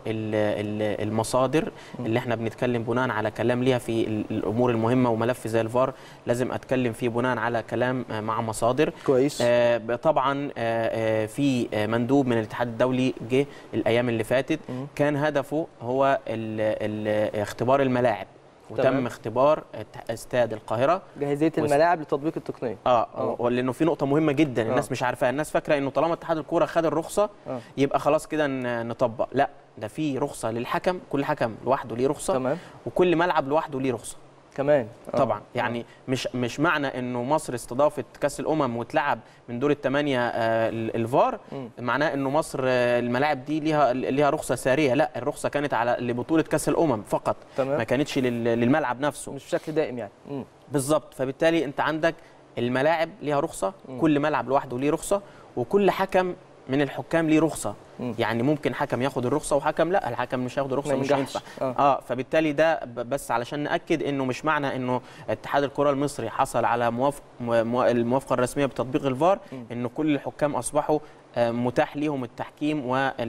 ال- المصادر اللي احنا بنتكلم بناء على كلام ليها في ال- الامور المهمه وملف زي الفار لازم اتكلم فيه بناء على كلام آه، مع مصادر كويس آه، طبعا آه، آه، في آه، مندوب من الاتحاد الدولي جه الايام اللي فاتت مم. كان هدفه هو ال ال اختبار الملاعب وتم تمام. اختبار الت- استاد القاهره جاهزيه وس- الملاعب لتطبيق التقنيه اه آه. ولانه في نقطه مهمه جدا آه. الناس مش عارفاها الناس فاكره انه طالما اتحاد الكوره خد الرخصه آه. يبقى خلاص كده ن- نطبق لا ده في رخصه للحكم كل حكم لوحده ليه رخصه تمام وكل ملعب لوحده ليه رخصه كمان آه. طبعا يعني مش مش معنى انه مصر استضافت كاس الامم واتلعب من دور الثمانيه آه، ال- الفار مم. معناه انه مصر آه، الملاعب دي ليها ليها رخصه ساريه لا الرخصه كانت على لبطوله كاس الامم فقط تمام. ما كانتش لل- للملعب نفسه مش بشكل دائم يعني مم. بالظبط فبالتالي انت عندك الملاعب ليها رخصه مم. كل ملعب لوحده ليه رخصه وكل حكم من الحكام ليه رخصه مم. يعني ممكن حكم ياخد الرخصه وحكم لا الحكم مش هياخد الرخصه ما مش ينجحش. هينفع آه. اه فبالتالي ده ب- بس علشان ناكد انه مش معنى انه اتحاد الكره المصري حصل على موافق م- مو- الموافقه الرسميه بتطبيق الفار مم. انه كل الحكام اصبحوا آه، متاح ليهم التحكيم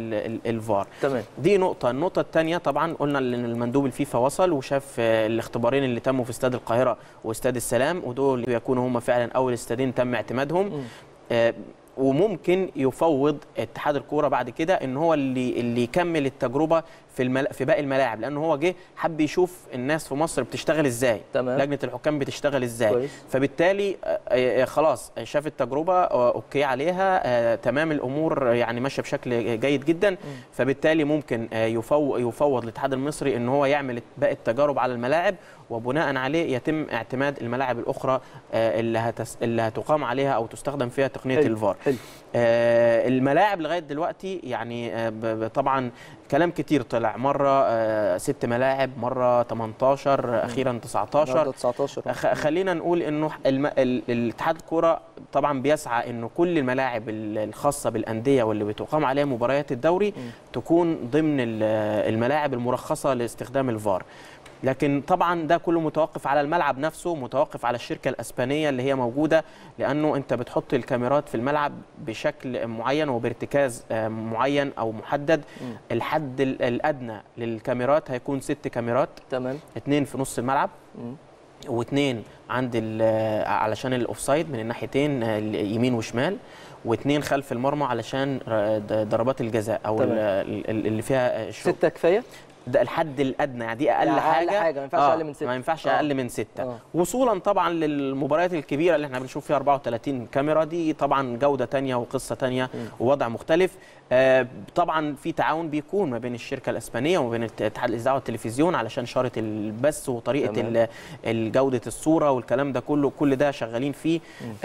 والفار تمام دي نقطة، النقطة الثانية طبعا قلنا ان المندوب الفيفا وصل وشاف آه، الاختبارين اللي تموا في استاد القاهرة واستاد السلام ودول يكونوا هم فعلا أول استادين تم اعتمادهم مم. آه، وممكن يفوض اتحاد الكوره بعد كده ان هو اللي اللي يكمل التجربه في الملا... في باقي الملاعب لان هو جه حب يشوف الناس في مصر بتشتغل ازاي تمام. لجنه الحكام بتشتغل ازاي كويس. فبالتالي آه، آه، خلاص شاف التجربه آه، اوكي عليها آه، تمام الامور يعني ماشيه بشكل جيد جدا فبالتالي ممكن آه، يفو... يفوض الاتحاد المصري ان هو يعمل باقي التجارب على الملاعب وبناء عليه يتم اعتماد الملاعب الاخرى آه، اللي هتس... اللي هتقام عليها او تستخدم فيها تقنيه حلو، الفار حلو آه، الملاعب لغايه دلوقتي يعني آه، ب- ب- طبعا كلام كتير طلع مره آه، ست ملاعب مره 18 اخيرا 19 النهارده 19 خ- خلينا نقول انه الم... ال- الاتحاد الكوره طبعا بيسعى انه كل الملاعب ال- الخاصه بالانديه واللي بتقام عليها مباريات الدوري تكون ضمن ال- الملاعب المرخصه لاستخدام الفار لكن طبعا ده كله متوقف على الملعب نفسه متوقف على الشركه الاسبانيه اللي هي موجوده لانه انت بتحط الكاميرات في الملعب بشكل معين وبارتكاز آه، معين او محدد الحد ال- الادنى للكاميرات هيكون ست كاميرات تمام اتنين في نص الملعب مم. واثنين عند ال- علشان الاوفسايد من الناحيتين آه، يمين وشمال واثنين خلف المرمى علشان آه، د- ضربات الجزاء او تمام. ال- ال- اللي فيها شوط ستة كفاية ده الحد الادنى يعني دي اقل يعني أقل حاجه حاجة، ما ينفعش أقل من ستة. ما ينفعش آه. اقل من ستة آه. وصولا طبعا للمباريات الكبيره اللي احنا بنشوف فيها 34 كاميرا دي طبعا جوده تانية وقصه تانية ووضع مختلف آه، طبعا في تعاون بيكون ما بين الشركه الاسبانيه وما بين اتحاد الاذاعه والتلفزيون علشان شاره البث وطريقه تمام. ال- الجوده الصوره والكلام ده كله كل ده شغالين فيه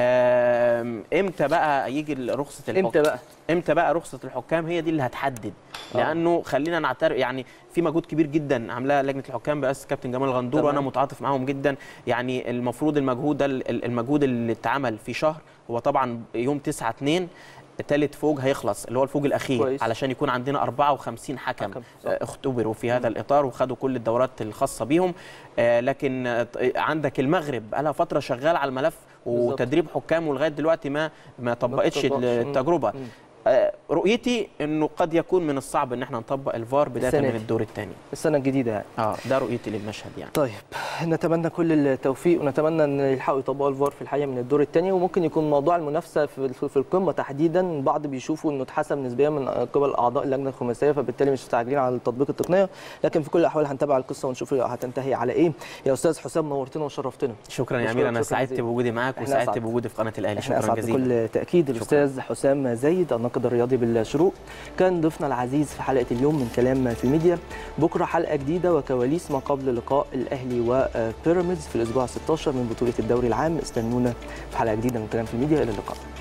آم، امتى بقى يجي رخصه الحكم امتى بقى؟ امتى بقى رخصه الحكام هي دي اللي هتحدد آه. لانه خلينا نعترف يعني في مجهود كبير جدا عملها لجنه الحكام برئاسه كابتن جمال غندور تمام. وانا متعاطف معاهم جدا يعني المفروض المجهود ده ال- المجهود اللي اتعمل في شهر هو طبعا يوم 9 2 ثالث فوج هيخلص اللي هو الفوج الاخير كويس. علشان يكون عندنا 54 حكم حكم، صح. آه، اختبروا في هذا الاطار وخدوا كل الدورات الخاصه بيهم آه، لكن آه، ط- عندك المغرب بقى لها فتره شغال على الملف بالظبط. وتدريب حكام ولغايه دلوقتي ما ما طبقتش بتطبقش. مم. التجربه مم. آه، رؤيتي انه قد يكون من الصعب ان احنا نطبق الفار بدايه السنة من دي. الدور الثاني السنة الجديدة يعني اه ده رؤيتي للمشهد يعني طيب نتمنى كل التوفيق ونتمنى ان يلحقوا يطبقوا الفار في الحقيقه من الدور الثاني وممكن يكون موضوع المنافسه في في القمه تحديدا البعض بيشوفوا انه اتحسب نسبيا من قبل اعضاء اللجنه الخماسيه فبالتالي مش مستعجلين على تطبيق التقنيه لكن في كل الاحوال هنتابع القصه ونشوف هتنتهي على ايه يا استاذ حسام نورتنا وشرفتنا شكرا يا بشكرك امير انا شكراً سعدت جزيلاً. بوجودي معاك إحنا وسعدت أسعد. بوجودي في قناه الاهلي احنا شكرا اسعد جزيلا بكل تاكيد الاستاذ حسام زايد الناقد الرياضي بالشروق كان ضيفنا العزيز في حلقه اليوم من كلام في الميديا بكره حلقه جديده وكواليس ما قبل لقاء الاهلي وبيراميدز في الاسبوع 16 من بطوله الدوري العام استنونا في حلقه جديده من كلام في الميديا الى اللقاء